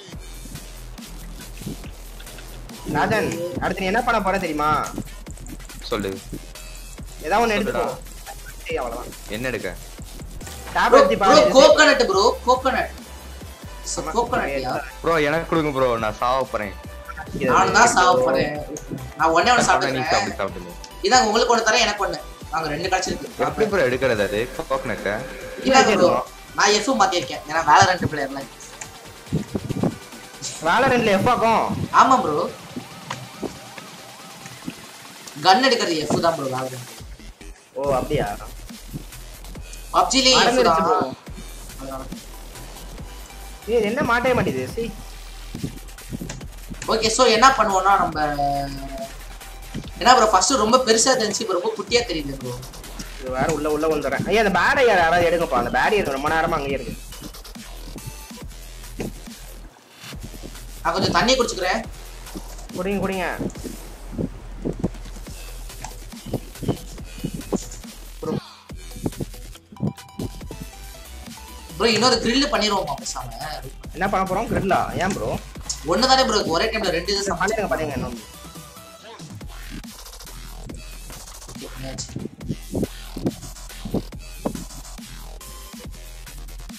ராஜன் அடுத்து நீ என்ன பண்ண போற தெரியுமா சொல்லு ஏதாவது ஒண்ணு எடுத்துக்கோ சரி அவ்வளவுதான் என்ன எடுக்க டேப்லெட் ப்ரோ பாரு கோகனட் ப்ரோ கோகனட் கோகனட்யா ப்ரோ எனக்கு கொடுங்க ப்ரோ நான் சாவ போறேன் நானும் தான் சாவ போறேன் நான் ஒண்ணே ஒன்று சாப்பிட்டா நீ சாப்பிடுறேன் சாப்பிடு சாப்பிடுங்க இதான் உங்களுக்கு ஒண்ணு தரேன் எனக்கு ஒண்ணு நாங்க ரெண்டு கிடைச்சிருக்கு எப்படி ப்ரோ எடுக்கிறது அது கோகனட்டை இதாங்க ப்ரோ நான் எஃப் மாத்திருக்கேன் ஏன்னா வேலரண்ட் பிளேயர்ல வேலை ரெண்டுல எஃப் ஆக்கும் ஆமா ப்ரோ கன் எடுக்கிறது எஃப் தான் ப்ரோ வேலரண்ட் ஓ அப்படியா பப்ஜிலயும் எஃப் மறந்துருச்சு bro. தான் அதனால. ஏய் என்ன மாட்டவே மாட்டேது சரி ஓகே சோ என்ன பண்ணுவோம்னா நம்ம என்ன ப்ரோ ஃபர்ஸ்ட் ரொம்ப பெருசா தெரிஞ்சு இப்போ ரொம்ப குட்டியா தெரியுது ப்ரோ இது வேற உள்ள உள்ள வந்துடுறேன் ஐயா அந்த பேரியர் யாராவது எடுங்கப்பா அந்த பேரியர் ரொம்ப நேரமா அங்கேயே இருக்கு நான் கொஞ்சம் தண்ணி குடிச்சுக்கிறேன் குடிங்க குடிங்க ப்ரோ இன்னொரு grill பண்ணிடுவோமா பேசாம என்ன பண்ண போறோம் கிரில்லா ஏன் ப்ரோ ஒண்ணு தானே ப்ரோ ஒரே டைம்ல ரெண்டு இது பண்ணிடுங்க பண்ணிடுங்க இன்னொன்று சமைச்சு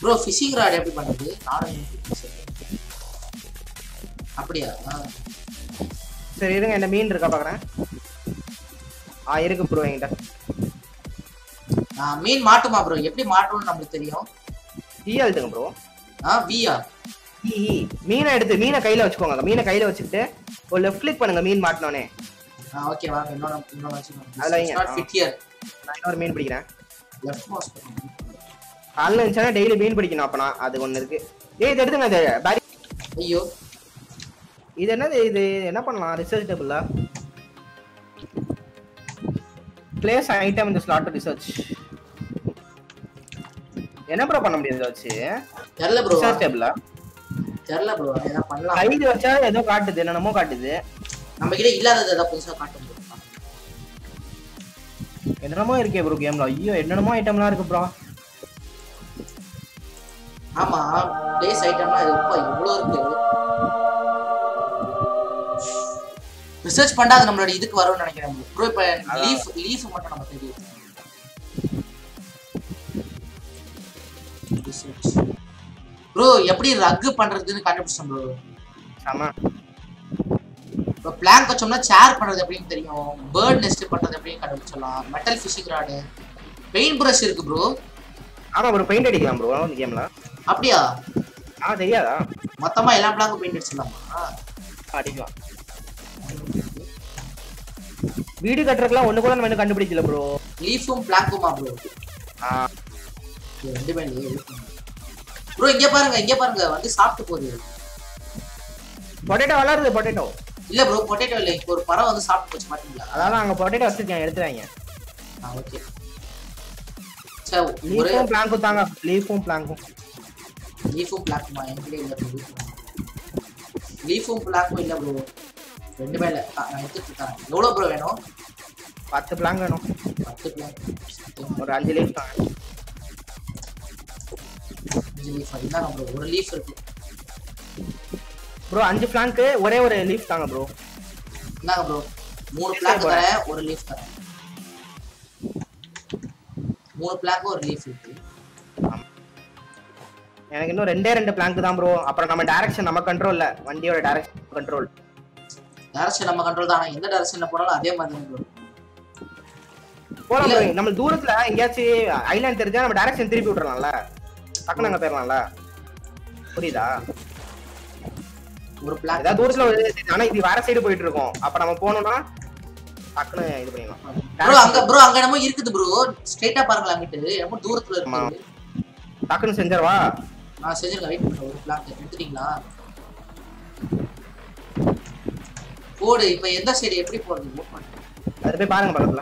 ப்ரோ ஃபிஷிங் ராட் எப்படி பண்ணுறது நானும் அப்படியா சரி இருங்க இந்த மீன் இருக்கா பாக்குறேன் ஆ இருக்கு ப்ரோ என்கிட்ட ஆ, மீன் மாட்டுமா ப்ரோ எப்படி மாட்டணும்னு நம்மளுக்கு தெரியும் ஈ அழுத்துங்க ப்ரோ ஆ வியா ஈ ஈ மீனை எடுத்து மீனை கையில வச்சுக்கோங்க அந்த மீனை கையில வச்சுக்கிட்டு ஒரு லெஃப்ட் கிளிக் பண்ணுங்க மீன் மாட்டினோனே ஆ ஓகே வாங்க இன்னொன்று இன்னொன்று அதுல வைங்க. வச்சுக்கோங்க ஃபிட் ஹியர் நான் இன்னொரு மீன் பிடிக்கிறேன் லெஃப்ட் மவுஸ் காலைல இருந்துச்சுன்னா டெய்லி மீன் பிடிக்கணும் அப்பனா அது ஒண்ணு இருக்கு ஏய் இது எடுத்துங்க இது பேரி ஐயோ இது என்னது இது என்ன பண்ணலாம் ரிசர்ச் டேபிளா பிளேஸ் ஐட்டம் இந்த ஸ்லாட் ரிசர்ச் என்ன ப்ரோ பண்ண முடியாது இதை வச்சு தெரியல ப்ரோ ரிசர்ச் டேபிளா தெரியல ப்ரோ ஏதாவது பண்ணலாம் கைது வச்சா ஏதோ காட்டுது என்னென்னமோ காட்டுது நம்ம கிட்ட இல்லாதது ஏதாவது புதுசா காட்ட முடியும் என்னென்னமோ இருக்கே ப்ரோ கேம்ல ஐயோ என்னென்னமோ ஐட்டம்லாம் இருக்கு ப்ரோ ஆமா பிளேஸ் ஐட்டம்லாம் இது இப்போ இவ்வளோ இருக்கு ரிசர்ச் பண்ணா அது நம்மளோட இதுக்கு வரும்னு நினைக்கிறேன் ப்ரோ இப்போ லீஃப் லீஃப் மட்டும் நம்ம தெரியும் ப்ரோ எப்படி ரக்கு பண்றதுன்னு கண்டுபிடிச்சோம் ப்ரோ செம இப்போ பிளான் வச்சோம்னா சேர் பண்றது எப்படின்னு தெரியும் பேர்ட் நெஸ்ட் பண்றது எப்படின்னு கண்டுபிடிச்சிடலாம் metal fishing rod paint brush இருக்கு ப்ரோ ஆமா ப்ரோ பெயிண்ட் அடிக்கலாம் ப்ரோ இந்த கேம்ல அப்படியா ஆ தெரியாதா மொத்தமா எல்லா பிளாங்கும் பெயிண்ட் அடிச்சிடலாமா அடிக்கலாம் வீடு கட்டுறதுக்குலாம் ஒண்ணு கூட நம்ம இன்னும் கண்டுபிடிக்கல ப்ரோ லீஃபும் பிளாக்குமா ப்ரோ ரெண்டுமே இல்லையே ப்ரோ இங்க பாருங்க இங்க பாருங்க வந்து சாப்பிட்டு போகுது பொட்டேட்டோ வளருது பொட்டேட்டோ இல்ல ப்ரோ பொட்டேட்டோ இல்லை இப்போ ஒரு பறவை வந்து சாப்பிட்டு போச்சு பாத்தீங்களா அதான் அங்க பொட்டேட்டோ வச்சிருக்கேன் எடுத்துறாங்க ஆ ஓகே சரி ஒரு லீஃபும் பிளாங்கும் தாங்க லீஃபும் பிளாங்கும் லீஃபும் பிளாக்குமா என்கிட்ட இல்ல ப்ரோ லீஃபும் பிளாக்கும் இல்ல ப்ரோ ரெண்டுமே இல்ல ஆ, நான் எடுத்துட்டு இருக்கேன் எவ்வளவு ப்ரோ வேணும் பத்து பிளாங் வேணும் பத்து பிளாக் ஒரு அஞ்சு லீஃப் தாங்க அஞ்சு லீஃப் அதுதான் ப்ரோ ஒரு லீஃப் இருக்கு ப்ரோ அஞ்சு பிளாங்க்கு ஒரே ஒரு லீஃப் தாங்க ப்ரோ இந்தாங்க ப்ரோ மூணு பிளாக் தரேன் ஒரு லீஃப் தரேன் மூணு பிளாக் ஒரு லீஃப் இருக்கு எனக்கு இன்னும் ரெண்டே ரெண்டு பிளாங்க் தான் ப்ரோ அப்புறம் நம்ம டைரக்ஷன் நம்ம கண்ட்ரோல்ல வண்டியோட டைரக்ஷன் கண்ட்ரோல் டைரக்ஷன் நம்ம கண்ட்ரோல் தான் ஆனா எந்த டைரக்ஷன்ல போனாலும் அதே மாதிரி தான் ப்ரோ போலாம் இல்ல. bro. நம்ம தூரத்துல எங்கேயாச்சும் ஐலாண்ட் தெரிஞ்சா நம்ம டைரக்ஷன் திருப்பி விட்டுறலாம்ல டக்குனு அங்க போயிடலாம்ல புரியுதா ஒரு பிளாக் ஏதாவது தூரத்துல ஒரு ஆனா இது வேற சைடு போயிட்டு இருக்கோம் அப்ப நம்ம போனோம்னா டக்குனு இது பண்ணிடலாம் ப்ரோ அங்க ப்ரோ அங்க என்னமோ இருக்குது ப்ரோ ஸ்ட்ரைட்டா பாருங்களா அங்கிட்டு என்னமோ தூரத்துல ஆமா. இருக்கு டக்குன்னு செஞ்சிடவா நான் செஞ்சிருக்கேன் வெயிட் பண்ணுங்க ஒரு பிளாக் எடுத்துட்டீங்களா போடு இப்போ எந்த சைடு எப்படி போறது மூவ் பண்ணு அது போய் பாருங்க பக்கத்துல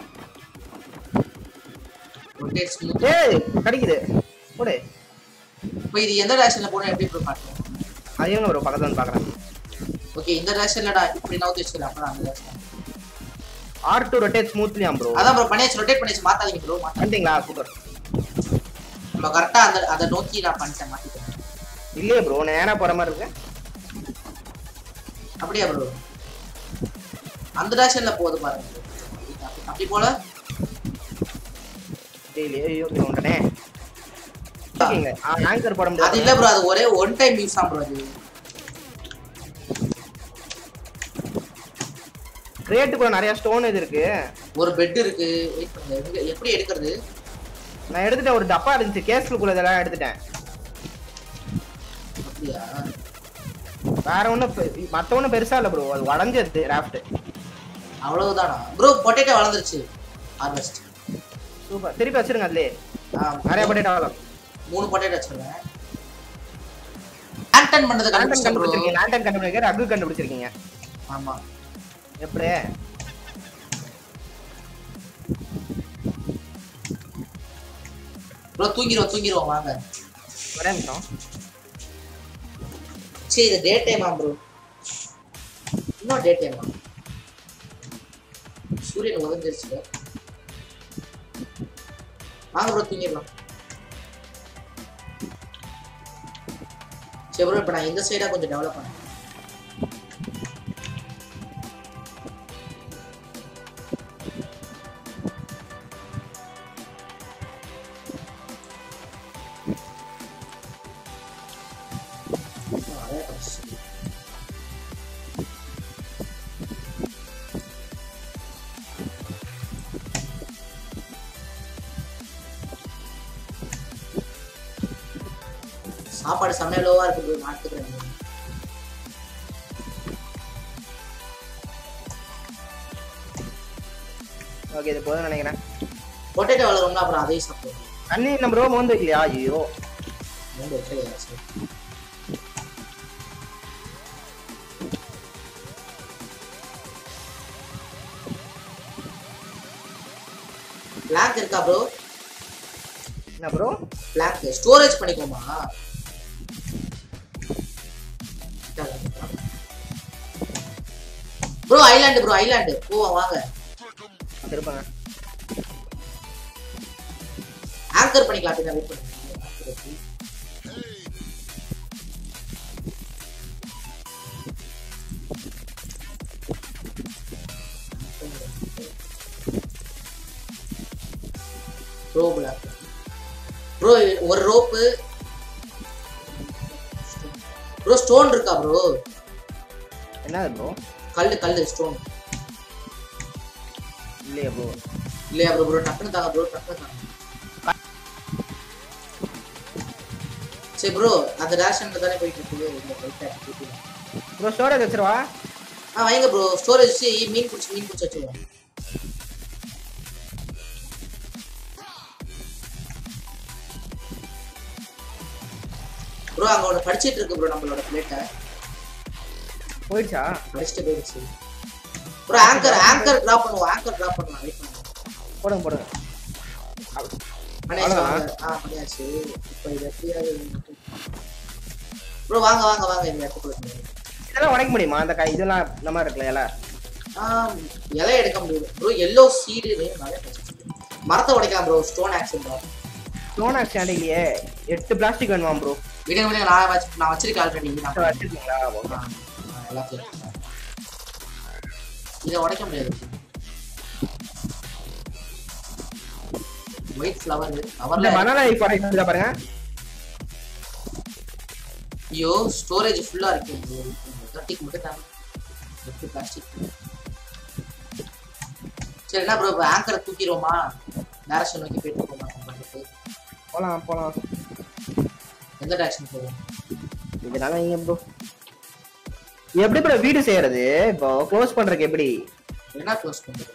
ரொட்டேட் ஸ்மூத் ஏய் கிடைக்குது போடு இப்போ இது எந்த டைரக்ஷன்ல போனா எப்படி ப்ரோ காட்டும் அது இருங்க ப்ரோ பக்கத்துல வந்து பாக்குறேன் ஓகே இந்த டைரக்ஷன்லடா இப்படி நவுத்தி வச்சுக்கலாம் அப்புறம் அந்த டைரக்ஷன் ஆர் டு ரொட்டேட் ஸ்மூத்லியா ப்ரோ அதான் ப்ரோ பண்ணியாச்சு ரொட்டேட் பண்ணியாச்சு மாத்தாதீங்க ப்ரோ மாத்தா பண்ணிட்டீங்களா சூப்பர் நம்ம கரெக்டா அந்த அதை நோக்கி நான் பண்ணிட்டேன் மாத்திட்டேன் இல்லையே ப்ரோ நேரா போற மாதிரி இருக்கு அப்படியா ப்ரோ அந்த டைரக்ஷன்ல போகுது பாருங்க bro. அப்படி- அப்படி போல டெய்லி ஐயோ உடனே ஓகேங்க ஆங்கர் போட அது முடியாது இல்ல ப்ரோ அது ஒரே ஒன் டைம் யூஸ் தான் ப்ரோ அது கிரேட்டுக்குள்ள நிறைய ஸ்டோன் இது இருக்கு ஒரு பெட் இருக்கு வெயிட் பண்ணுங்க எங்க- எப்படி எடுக்கிறது நான் எடுத்துட்டேன் ஒரு டப்பா இருந்துச்சு கேஸ்க்குள்ள இதெல்லாம் எடுத்துட்டேன் அப்படியா வேற ஒண்ணும் பெ- மத்த ஒண்ணும் பெருசா இல்ல ப்ரோ அது உடஞ்சது ராஃப்ட் அவ்வளவுதானா ப்ரோ பொட்டேட்டோ வளர்ந்துருச்சு ஹார்வெஸ்ட் சூப்பர் திருப்பி வச்சிருங்க அதுலயே நிறைய பொட்டேட்டோ வளரும் மூணு பொட்டேட்டோ வச்சிருக்கேன் லேண்டன் பண்ணது லேண்டன் கண்டுபிடிச்சேன் ப்ரோ கண்டுபிடிச்சிருக்கீங்க லேண்டன் கண்டுபிடிக்க ரகு கண்டுபிடிச்சிருக்கீங்க ஆமா எப்படி ப்ரோ தூங்கிடுவோம் தூங்கிடுவோம் வாங்க ஒரே நிமிஷம் சரி இது டே டைமா ப்ரோ இன்னும் டே டைமா சூரியன் உதஞ்சிருச்சு வாங்க ப்ரோ தூங்கிடலாம் சரி ப்ரோ இப்போ நான் இந்த சைடா கொஞ்சம் டெவலப் பண்ணேன் சாப்பாடு செம்ம லோவா இருக்கு ப்ரோ நாட்டுக்கிறேன் ஓகே இது போதும் நினைக்கிறேன் பொட்டேட்டோ வளரும்னா அப்புறம் அதையும் சாப்பிடுவோம் தண்ணி நம்ம ரோ மோந்து வைக்கலையா ஐயோ ரொம்ப வைக்கலையா சரி பிளாக் இருக்கா ப்ரோ என்ன ப்ரோ பிளாக் ஸ்டோரேஜ் பண்ணிக்கோமா ப்ரோ ஐலாண்டு ப்ரோ ஐலாண்டு போவோம் வாங்க திருப்பங்க ஆங்கர் பண்ணிக்கலாம் அப்படின்னா வெயிட் பண்ணுங்க ப்ரோ பிளாக் ப்ரோ ஒரு ரோப்பு ப்ரோ ஸ்டோன் இருக்கா ப்ரோ என்னது ப்ரோ கல்லு கல்லு ஸ்டோன் இல்லையா ப்ரோ இல்லையா ப்ரோ ப்ரோ டக்குனு தாங்க ப்ரோ டக்குனு தாங்க சரி ப்ரோ அந்த ரேஷன்ல தானே போயிட்டு இருக்குது இந்த லைட்டா இருக்கு. ப்ரோ ஸ்டோரேஜ் வச்சிருவா ஆ வைங்க ப்ரோ ஸ்டோரேஜ் மீன் பிடிச்சி மீன் பிடிச்சி வச்சுருவோம் ப்ரோ அங்க ஒன்று படிச்சிட்டு இருக்கு ப்ரோ நம்மளோட பிளேட்டை போயிடுச்சா படிச்சுட்டு போயிடுச்சு ப்ரோ ஆங்கர் ஆங்கர் டிராப் பண்ணுவோம் ஆங்கர் டிராப் பண்ணுவோம் வெயிட் பண்ணுவோம் போடுங்க போடுங்க பண்ணியாச்சு அவ்வளவுதானா? வாங்க. ஆ பண்ணியாச்சு இப்போ இது எப்படியாவது ப்ரோ வாங்க வாங்க வாங்க இந்த இடத்துக்குள்ள இதெல்லாம் உடைக்க முடியுமா அந்த கை இதெல்லாம் இந்த மாதிரி இருக்குல்ல இலை ஆ, இலை எடுக்க முடியும் ப்ரோ எல்லோ சீடு நிறைய கிடைச்சிருக்கு. மரத்தை உடைக்கலாம் bro stone action bro stone axe இல்லையே எட்டு பிளாஸ்டிக் வேணுமா ப்ரோ விடுங்க விடுங்க நான் வச்சு நான் வச்சிருக்கேன் ஆல்ரெடி நான் வச்சிருக்கீங்களா ஆ, ஆ, எல்லாத்தையும் எடுத்துக்கிறேன். இதை உடைக்க முடியாது ஒயிட் ஃப்ளவர் இந்த ஃப்ளவர்ல பனானா லீஃப் உடைக்கிறத பாருங்க ஐயோ ஸ்டோரேஜ் ஃபுல்லா இருக்கு பிளாஸ்டிக் மட்டும் தான் எட்டு பிளாஸ்டிக் சரி என்ன ப்ரோ இப்போ ஆங்கரை தூக்கிடுவோமா டேரக்ஷன் நோக்கி போயிட்டு போமா பண்ணிட்டு போலாம் போலாம் எந்த டேரக்ஷன் போவோம் இதனால நீங்க ப்ரோ எப்படி ப்ரோ வீடு செய்யறது இப்போ க்ளோஸ் பண்றதுக்கு எப்படி என்ன க்ளோஸ் பண்ணுறது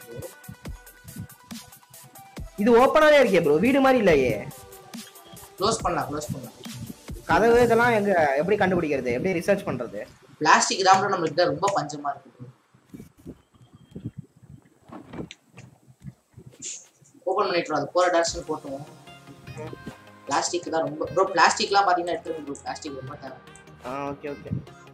இது ஓப்பனாவே இருக்கே ப்ரோ வீடு மாதிரி இல்லையே க்ளோஸ் பண்ணலாம் க்ளோஸ் பண்ணலாம் கதவு இதெல்லாம் எங்க எப்படி கண்டுபிடிக்கிறது எப்படி ரிசர்ச் பண்றது பிளாஸ்டிக் தான் bro நம்மளுக்கு தான் ரொம்ப பஞ்சமா இருக்கு bro. ஓபன் பண்ணிட்டு அது போற டேரக்ஷன் போட்டோம் பிளாஸ்டிக் தான் ரொம்ப ப்ரோ பிளாஸ்டிக்லாம் பாத்தீங்கன்னா எடுத்துருங்க ப்ரோ பிளாஸ்டிக் ரொம்ப தேவை ஆ ஓகே ஓகே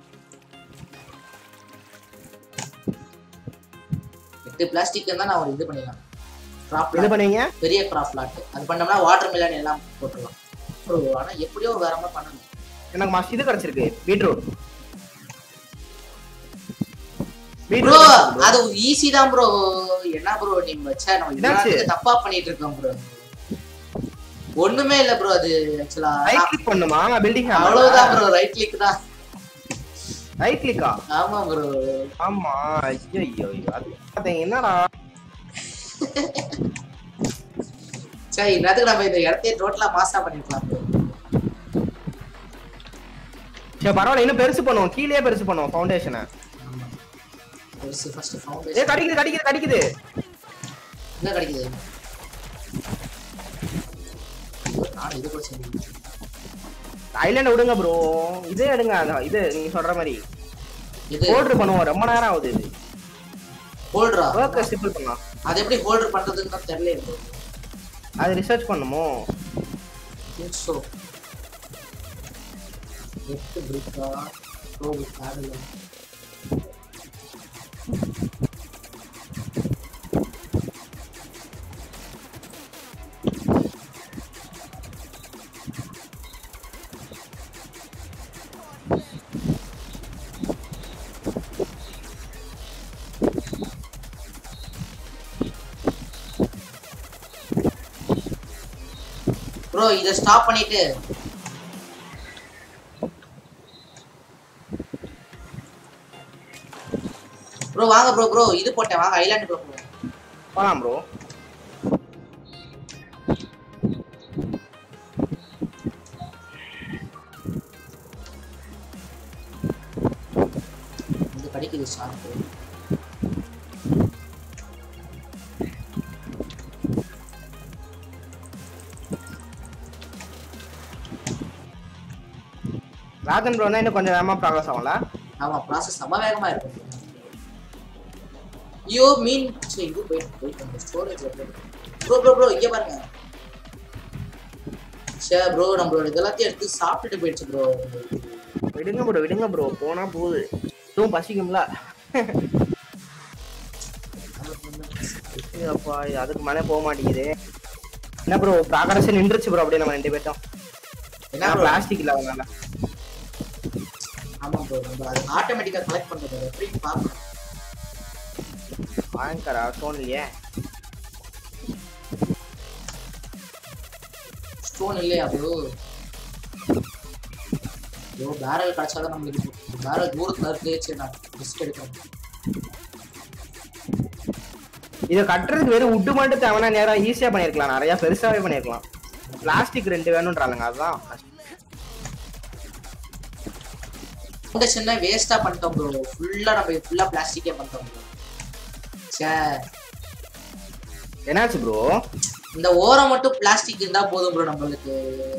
எட்டு பிளாஸ்டிக் தான் நான் ஒரு இது பண்ணிடலாம் கிராப் இது பண்ணுவீங்க பெரிய கிராப் பிளாட் அது பண்ணோம்னா வாட்டர் மிலன் எல்லாம் போட்டுடலாம் ப்ரோ ஆனா எப்படியோ வேற மாதிரி பண்ணணும் எனக்கு மஸ்ட் இது கிடைச்சிருக்கு பீட்ரூட் ப்ரோ அது ஈஸி தான் ப்ரோ என்ன ப்ரோ நீ வச்சா நம்ம என்னாச்சு? எல்லாத்துக்கும் தப்பா பண்ணிட்டு இருக்கோம் ப்ரோ ஒண்ணுமே இல்ல ப்ரோ அது ஆக்சுவலா ரைட் கிளிக் பண்ணுமா பில்டிங் அவ்வளவுதான் ப்ரோ ரைட் கிளிக் தான் ரைட் கிளிக்கா ஆமா ப்ரோ ஆமா ஐயோ ஐயோ ஐயோ. அது பார்த்தேன், என்னடா சரி இன்னத்துக்கு நம்ம இந்த இடத்தையே டோட்டலா மாசா பண்ணிருக்கலாம் bro. சரி பரவாயில்ல இன்னும் பெருசு பண்ணுவோம் கீழே பெருசு பண்ணுவோம் ஃபவுண்டேஷனை ஆமா ஃபர்ஸ்ட் ஃபர்ஸ்ட் ஏ ஃபவுண்டேஷன் கடிக்குது கடிக்குது கடிக்குது என்ன கிடைக்குது ஐயோ, நான் இது கூட செஞ்சு ஐலாண்ட் விடுங்க ப்ரோ இதே எடுங்க அதான் இது நீங்க சொல்ற மாதிரி இது ஹோல்டர் பண்ணுவோம் ரொம்ப நேரம் ஆகுது இது ஹோல்டரா ஒர்க்கர் சிம்பிள் பண்ணலாம் அது எப்படி ஹோல்டர் பண்றதுன்னு தான் தெரியல bro. அது ரிசர்ச் பண்ணுமோ think so எட்டு பிரிக்கா ரோபு பேடல் ப்ரோ இதை ஸ்டாப் பண்ணிட்டு ப்ரோ வாங்க ப்ரோ ப்ரோ இது போட்டேன் வாங்க ஐலாண்டு ப்ரோ போலாம் ப்ரோ கடிக்குது ஷார்ப்பு ராஜன் ப்ரோ இன்னும் கொஞ்சம் வேகமா ப்ராக்ரஸ் ஆகும்ல ஆமா ப்ராசஸ் செம்ம வேகமா இருக்கும் ஐயோ மீன் சரி இது போயிட்டு போயிட்டு ஸ்டோரேஜ் ப்ரோ ப்ரோ ப்ரோ இங்க பாருங்க சே ப்ரோ நம்மளோட இதெல்லாத்தையும் எடுத்து சாப்பிட்டுட்டு போயிடுச்சு ப்ரோ விடுங்க ப்ரோ விடுங்க ப்ரோ போனா போகுது இதுவும் பசிக்கும்ல அப்பா இது அதுக்கு மேலே போக மாட்டேங்குது என்ன ப்ரோ ப்ராக்ரஸ் நின்றுச்சு ப்ரோ அப்படியே நம்ம ரெண்டு பேர்ட்டும் என்ன என்ன bro? பிளாஸ்டிக் இல்ல அதனால ஆமா ப்ரோ நம்ம அது ஆட்டோமேட்டிக்கா கலெக்ட் பண்றது அது எப்படி பார்க்கணும் வாங்கக்கடா ஸ்டோன் இல்லையே ஸ்டோன் இல்லையா ப்ரோ ஐயோ பேரல் கிடைச்சாதான் நம்மளுக்கு பேரல் தூரத்துல இருக்கு சரி நான் ரிஸ்க் எடுக்கிறேன் இதை கட்டுறதுக்கு வெறும் உட்டு மட்டும் தேவைன்னா நேரம் ஈஸியா பண்ணிருக்கலாம் நிறைய பெருசாவே பண்ணிருக்கலாம் பிளாஸ்டிக் ரெண்டு வேணும்ன்றாங்க அதுதான் கஷ்டம். ஃபவுண்டேஷன் வேஸ்டா பண்ணிட்டோம் ப்ரோ ஃபுல்லா நம்ம ஃபுல்லா பிளாஸ்டிக்கே பண்ணிட்டோம் ப்ரோ சே என்னாச்சு ப்ரோ இந்த ஓரம் மட்டும் பிளாஸ்டிக் இருந்தா போதும் ப்ரோ நம்மளுக்கு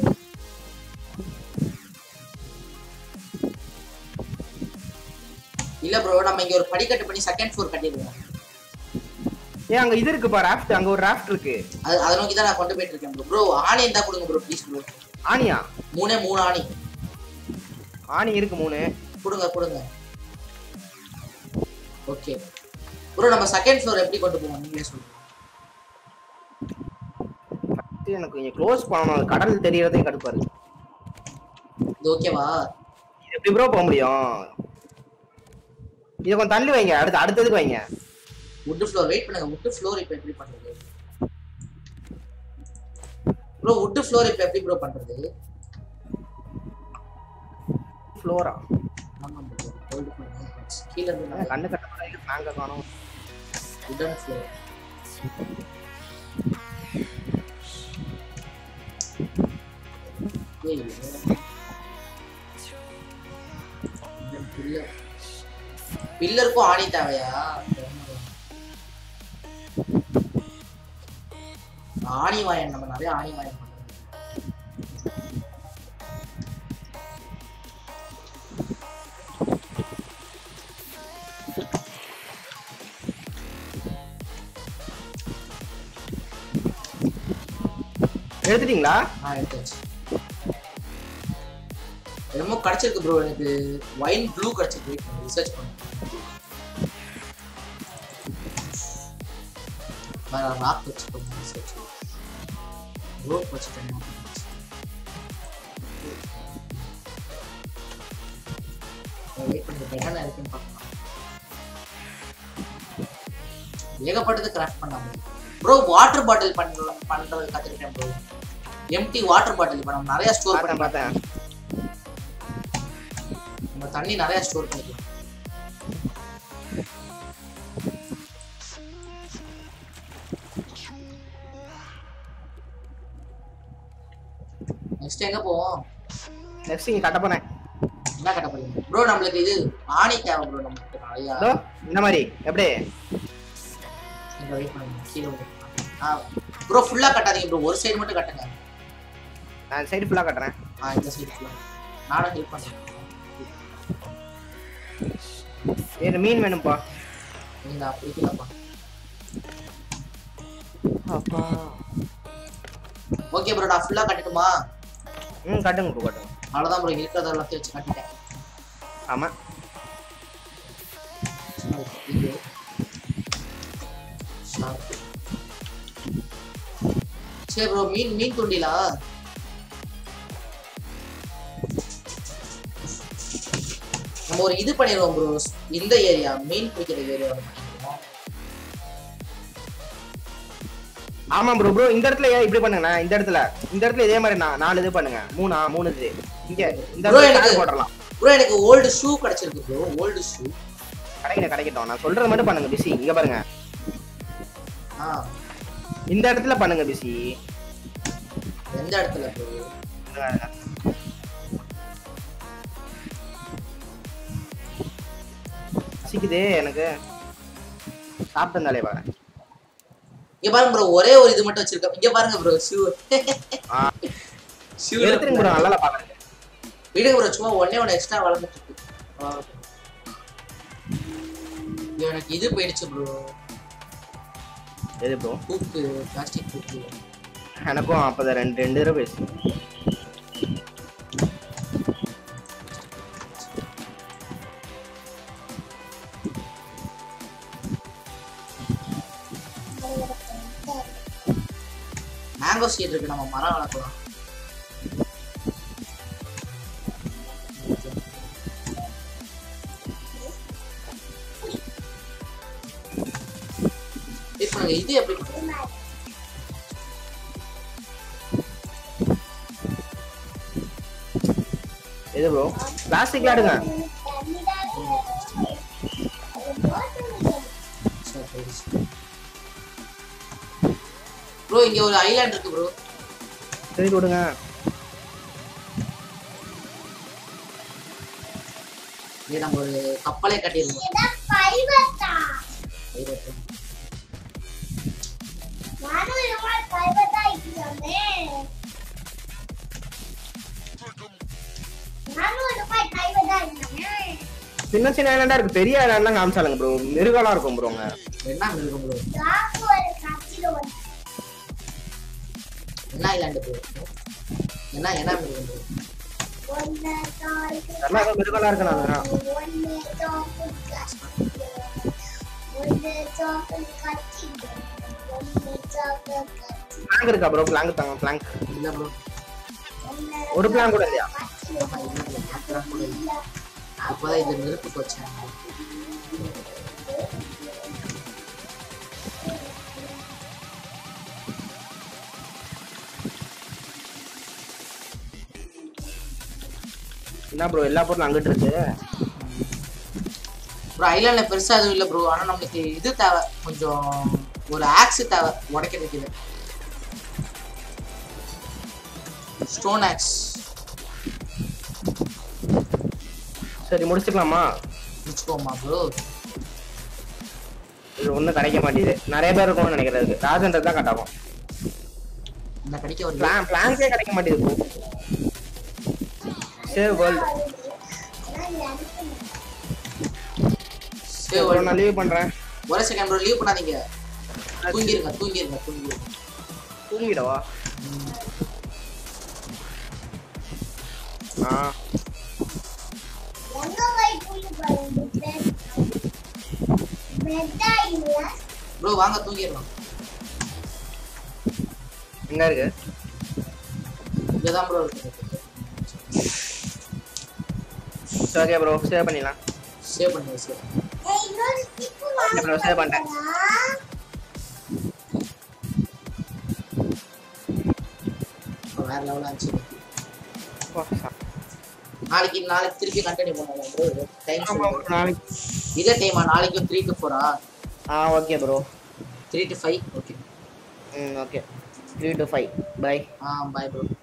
இல்ல ப்ரோ நம்ம இங்க ஒரு படிக்கட்டு பண்ணி செகண்ட் ஃப்ளோர் கட்டிடுவோம் ஏன் அங்க இது இருக்குப்பா ராஃப்ட் அங்க ஒரு ராஃப்ட் இருக்கு அது அதை நோக்கி தான் நான் கொண்டு போயிட்டு இருக்கேன் ப்ரோ ப்ரோ ஆணி இருந்தா கொடுங்க ப்ரோ ப்ளீஸ் ப்ரோ ஆனியா மூணே மூணு ஆணி ஆனி இருக்கு மூணு கொடுங்க கொடுங்க ஓகே ப்ரோ நம்ம செகண்ட் ஃப்ளோர் எப்படி கொண்டு போவோம் நீங்களே சொல்லுங்க First எனக்கு கொஞ்சம் க்ளோஸ் பண்ணணும் அது கடல் தெரியறதே கடுப்பா இருக்கு இது ஓகேவா இது எப்படி ப்ரோ போக முடியும் இதை கொஞ்சம் தள்ளி வைங்க அடுத்து அடுத்ததுக்கு வைங்க வுட் ஃப்ளோர் வெயிட் பண்ணுங்க வுட் ஃப்ளோர் இப்போ எப்படி பண்றது ப்ரோ வுட் ஃப்ளோர் இப்போ எப்படி ப்ரோ பண்றது ஃப்ளோரா ஆமா ப்ரோ ஹோல்ட் பண்ணுங்க கீழ இருந்து கண்ணு கட்ட நாங்க காணும் வுடன் ஃப்ளோர் ஏய் பில்லர் பில்லருக்கும் ஆணி தேவையா ஆணி வாயன் நம்ம நிறைய ஆணி வாயன் பண்றோம் எடுத்துட்டீங்களா ஆ எடுத்தாச்சு என்னமோ கிடைச்சிருக்கு ப்ரோ எனக்கு ஒயின் ப்ளூ கிடைச்சிருக்கு ரிசர்ச் பண்ண வேற ராக் வச்சுக்கோங்க ரிசர்ச் ரோப் வச்சுக்கோங்க வெயிட் பண்ணிட்டு என்னென்ன இருக்குன்னு பார்க்கலாம் ஏகப்பட்டது கிராஃப்ட் பண்ணாம ப்ரோ வாட்டர் பாட்டில் பண்ற பண்றது கத்துக்கிட்டேன் ப்ரோ எம்டி வாட்டர் பாட்டில் இப்போ நம்ம நிறைய ஸ்டோர் பார்த்தேன் பண்ணி பார்த்தேன் நம்ம தண்ணி நிறைய ஸ்டோர் பண்ணிக்கலாம் நெக்ஸ்ட் எங்க போவோம் நெக்ஸ்ட் இங்க கட்ட போனேன் என்ன கட்ட போறீங்க ப்ரோ நம்மளுக்கு இது ஆணி தேவை ப்ரோ நம்மளுக்கு நிறையா இதோ இந்த மாதிரி எப்படி நீங்க வெயிட் பண்ணுங்க கீழே வந்து ஆ ப்ரோ ஃபுல்லா கட்டாதீங்க ப்ரோ ஒரு சைடு மட்டும் கட்டுங்க நான் சைடு ஃபுல்லா கட்டுறேன் ஆ இந்த சைடு ஃபுல்லா நானும் ஹெல்ப் பண்றேன் ஏ மீன் வேணும்ப்பா நீங்க அப்படி கீழப்பா அப்பா ஓகே ப்ரோ நான் ஃபுல்லா கட்டட்டுமா ம் கட்டுங்க ப்ரோ கட்டுங்க அவ்வளவுதான் ப்ரோ இருக்கிறத எல்லாத்தையும் வச்சு கட்டிட்டேன் ஆமா இது sharp. சரி ப்ரோ மீன் மீன் துண்டிலா நம்ம ஒரு இது பண்ணிடுவோம் ப்ரோ இந்த ஏரியா மீன் பிடிக்கிற ஏரியா பண்ணிடுவோம் ஆமா ப்ரோ ப்ரோ இந்த இடத்துல ஏன் இப்படி பண்ணுங்கண்ணா இந்த இடத்துல இந்த இடத்துல இதே மாதிரி நான் நாலு இது பண்ணுங்க மூணா மூணு இது இங்க இந்த Bro, இடத்துல எனக்கு- tag போடலாம் ப்ரோ எனக்கு ஓல்டு ஷூ கிடைச்சிருக்கு ப்ரோ ஓல்டு ஷூ கிடைக்கணும் கிடைக்கட்டும் நான் சொல்றது மட்டும் பண்ணுங்க பிஸி இங்க பாருங்க ஆ இந்த இடத்துல பண்ணுங்க பிஸி எந்த இடத்துல ப்ரோ பசிக்குதே எனக்கு சாப்பிட்டு இருந்தாலே வரேன் இங்க பாருங்க ப்ரோ ஒரே ஒரு இது மட்டும் வச்சிருக்கேன் இங்க பாருங்க ப்ரோ ஷூ ஆ. ஷூ எடுத்துருங்க ப்ரோ நல்லா பாக்குறேன் விடுங்க ப்ரோ சும்மா ஒண்ணே ஒண்ணு எக்ஸ்ட்ரா வளர்ந்துட்டு இருக்கு ஐயோ, எனக்கு இது போயிடுச்சு ப்ரோ எது ப்ரோ தூக்கு பிளாஸ்டிக் தூக்கு எனக்கும் அப்பதான் ரெண்டு ரெண்டு தடவை பேசு மேங்கோ சீட் இருக்கு நம்ம மரம் வளர்க்கலாம் இப்போ இது எப்படி பண்றது? எது ப்ரோ பிளாஸ்டிக்ல எடுங்க ப்ரோ இங்க ஒரு ஐலாண்ட் இருக்கு ப்ரோ சரி கொடுங்க இது நம்ம ஒரு கப்பலே கட்டிடுவோம் சின்ன சின்ன ஐலாண்டா இருக்கு பெரிய ஐலாண்ட்லாம் காமிச்சாலுங்க ப்ரோ மிருகலாம் இருக்கும் ப்ரோங்க என்ன இருக்கும் ப்ரோ என்ன ஐலாண்டு ப்ரோ என்ன என்ன இருக்கும் ப்ரோ நல்லா ஏதோ மிருகலாம் இருக்கு நான் பிளாங்க் இருக்கா ப்ரோ பிளாங்க் தாங்க பிளாங்க் இல்ல ப்ரோ ஒரு பிளான் கூட இல்லையா அப்போதான் இது நெருப்புக்கு வச்சேன் என்ன ப்ரோ எல்லா பொருளும் அங்கிட்டு இருக்கு ப்ரோ ஐலாண்ட்ல பெருசா எதுவும் இல்ல ப்ரோ ஆனா நம்மளுக்கு இது தேவை கொஞ்சம் ஒரு ஆக்ஸ் தேவை உடைக்கிறதுக்கு இது ஸ்டோன் ஆக்ஸ் சரி முடிச்சுக்கலாமா வச்சுக்கோமா ப்ரோ இது ஒண்ணும் கிடைக்க மாட்டேங்குது நிறைய பேர் இருக்கும்னு நினைக்கிறது ராஜன்றது தான் கட்டாகும் இந்த கடிக்க ஒரு பிளான் பிளான்ஸே கிடைக்க மாட்டேங்குது ப்ரோ சேவ் வேர்ல்டு சரி, ஒரு- நான் லீவ் பண்றேன் ஒரு செகண்ட் ப்ரோ லீவ் பண்ணாதீங்க தூங்கிருங்க தூங்கிருங்க தூங்கிருங்க தூங்கிடவா ஆ ப்ரோ வாங்க தூங்கிடலாம் எங்க இருக்கு இங்கதான் ப்ரோ இருக்கு சரி ஓகே ப்ரோ சேவ் பண்ணிடலாம் சேவ் பண்ணுங்க சேவ் bro, save பண்ணிட்டேன். வேற லெவலா இருந்துச்சு ஓ, சா- நாளைக்கு நாளைக்கு திருப்பி கண்டினியூ பண்ணலாம் ப்ரோ டைம் ஆமா bro, நாளைக்கு இதே டைமா நாளைக்கும் த்ரீ டு ஃபோரா ஆ okay bro three to five okay ம் okay three to five bye ஆ பாய் ப்ரோ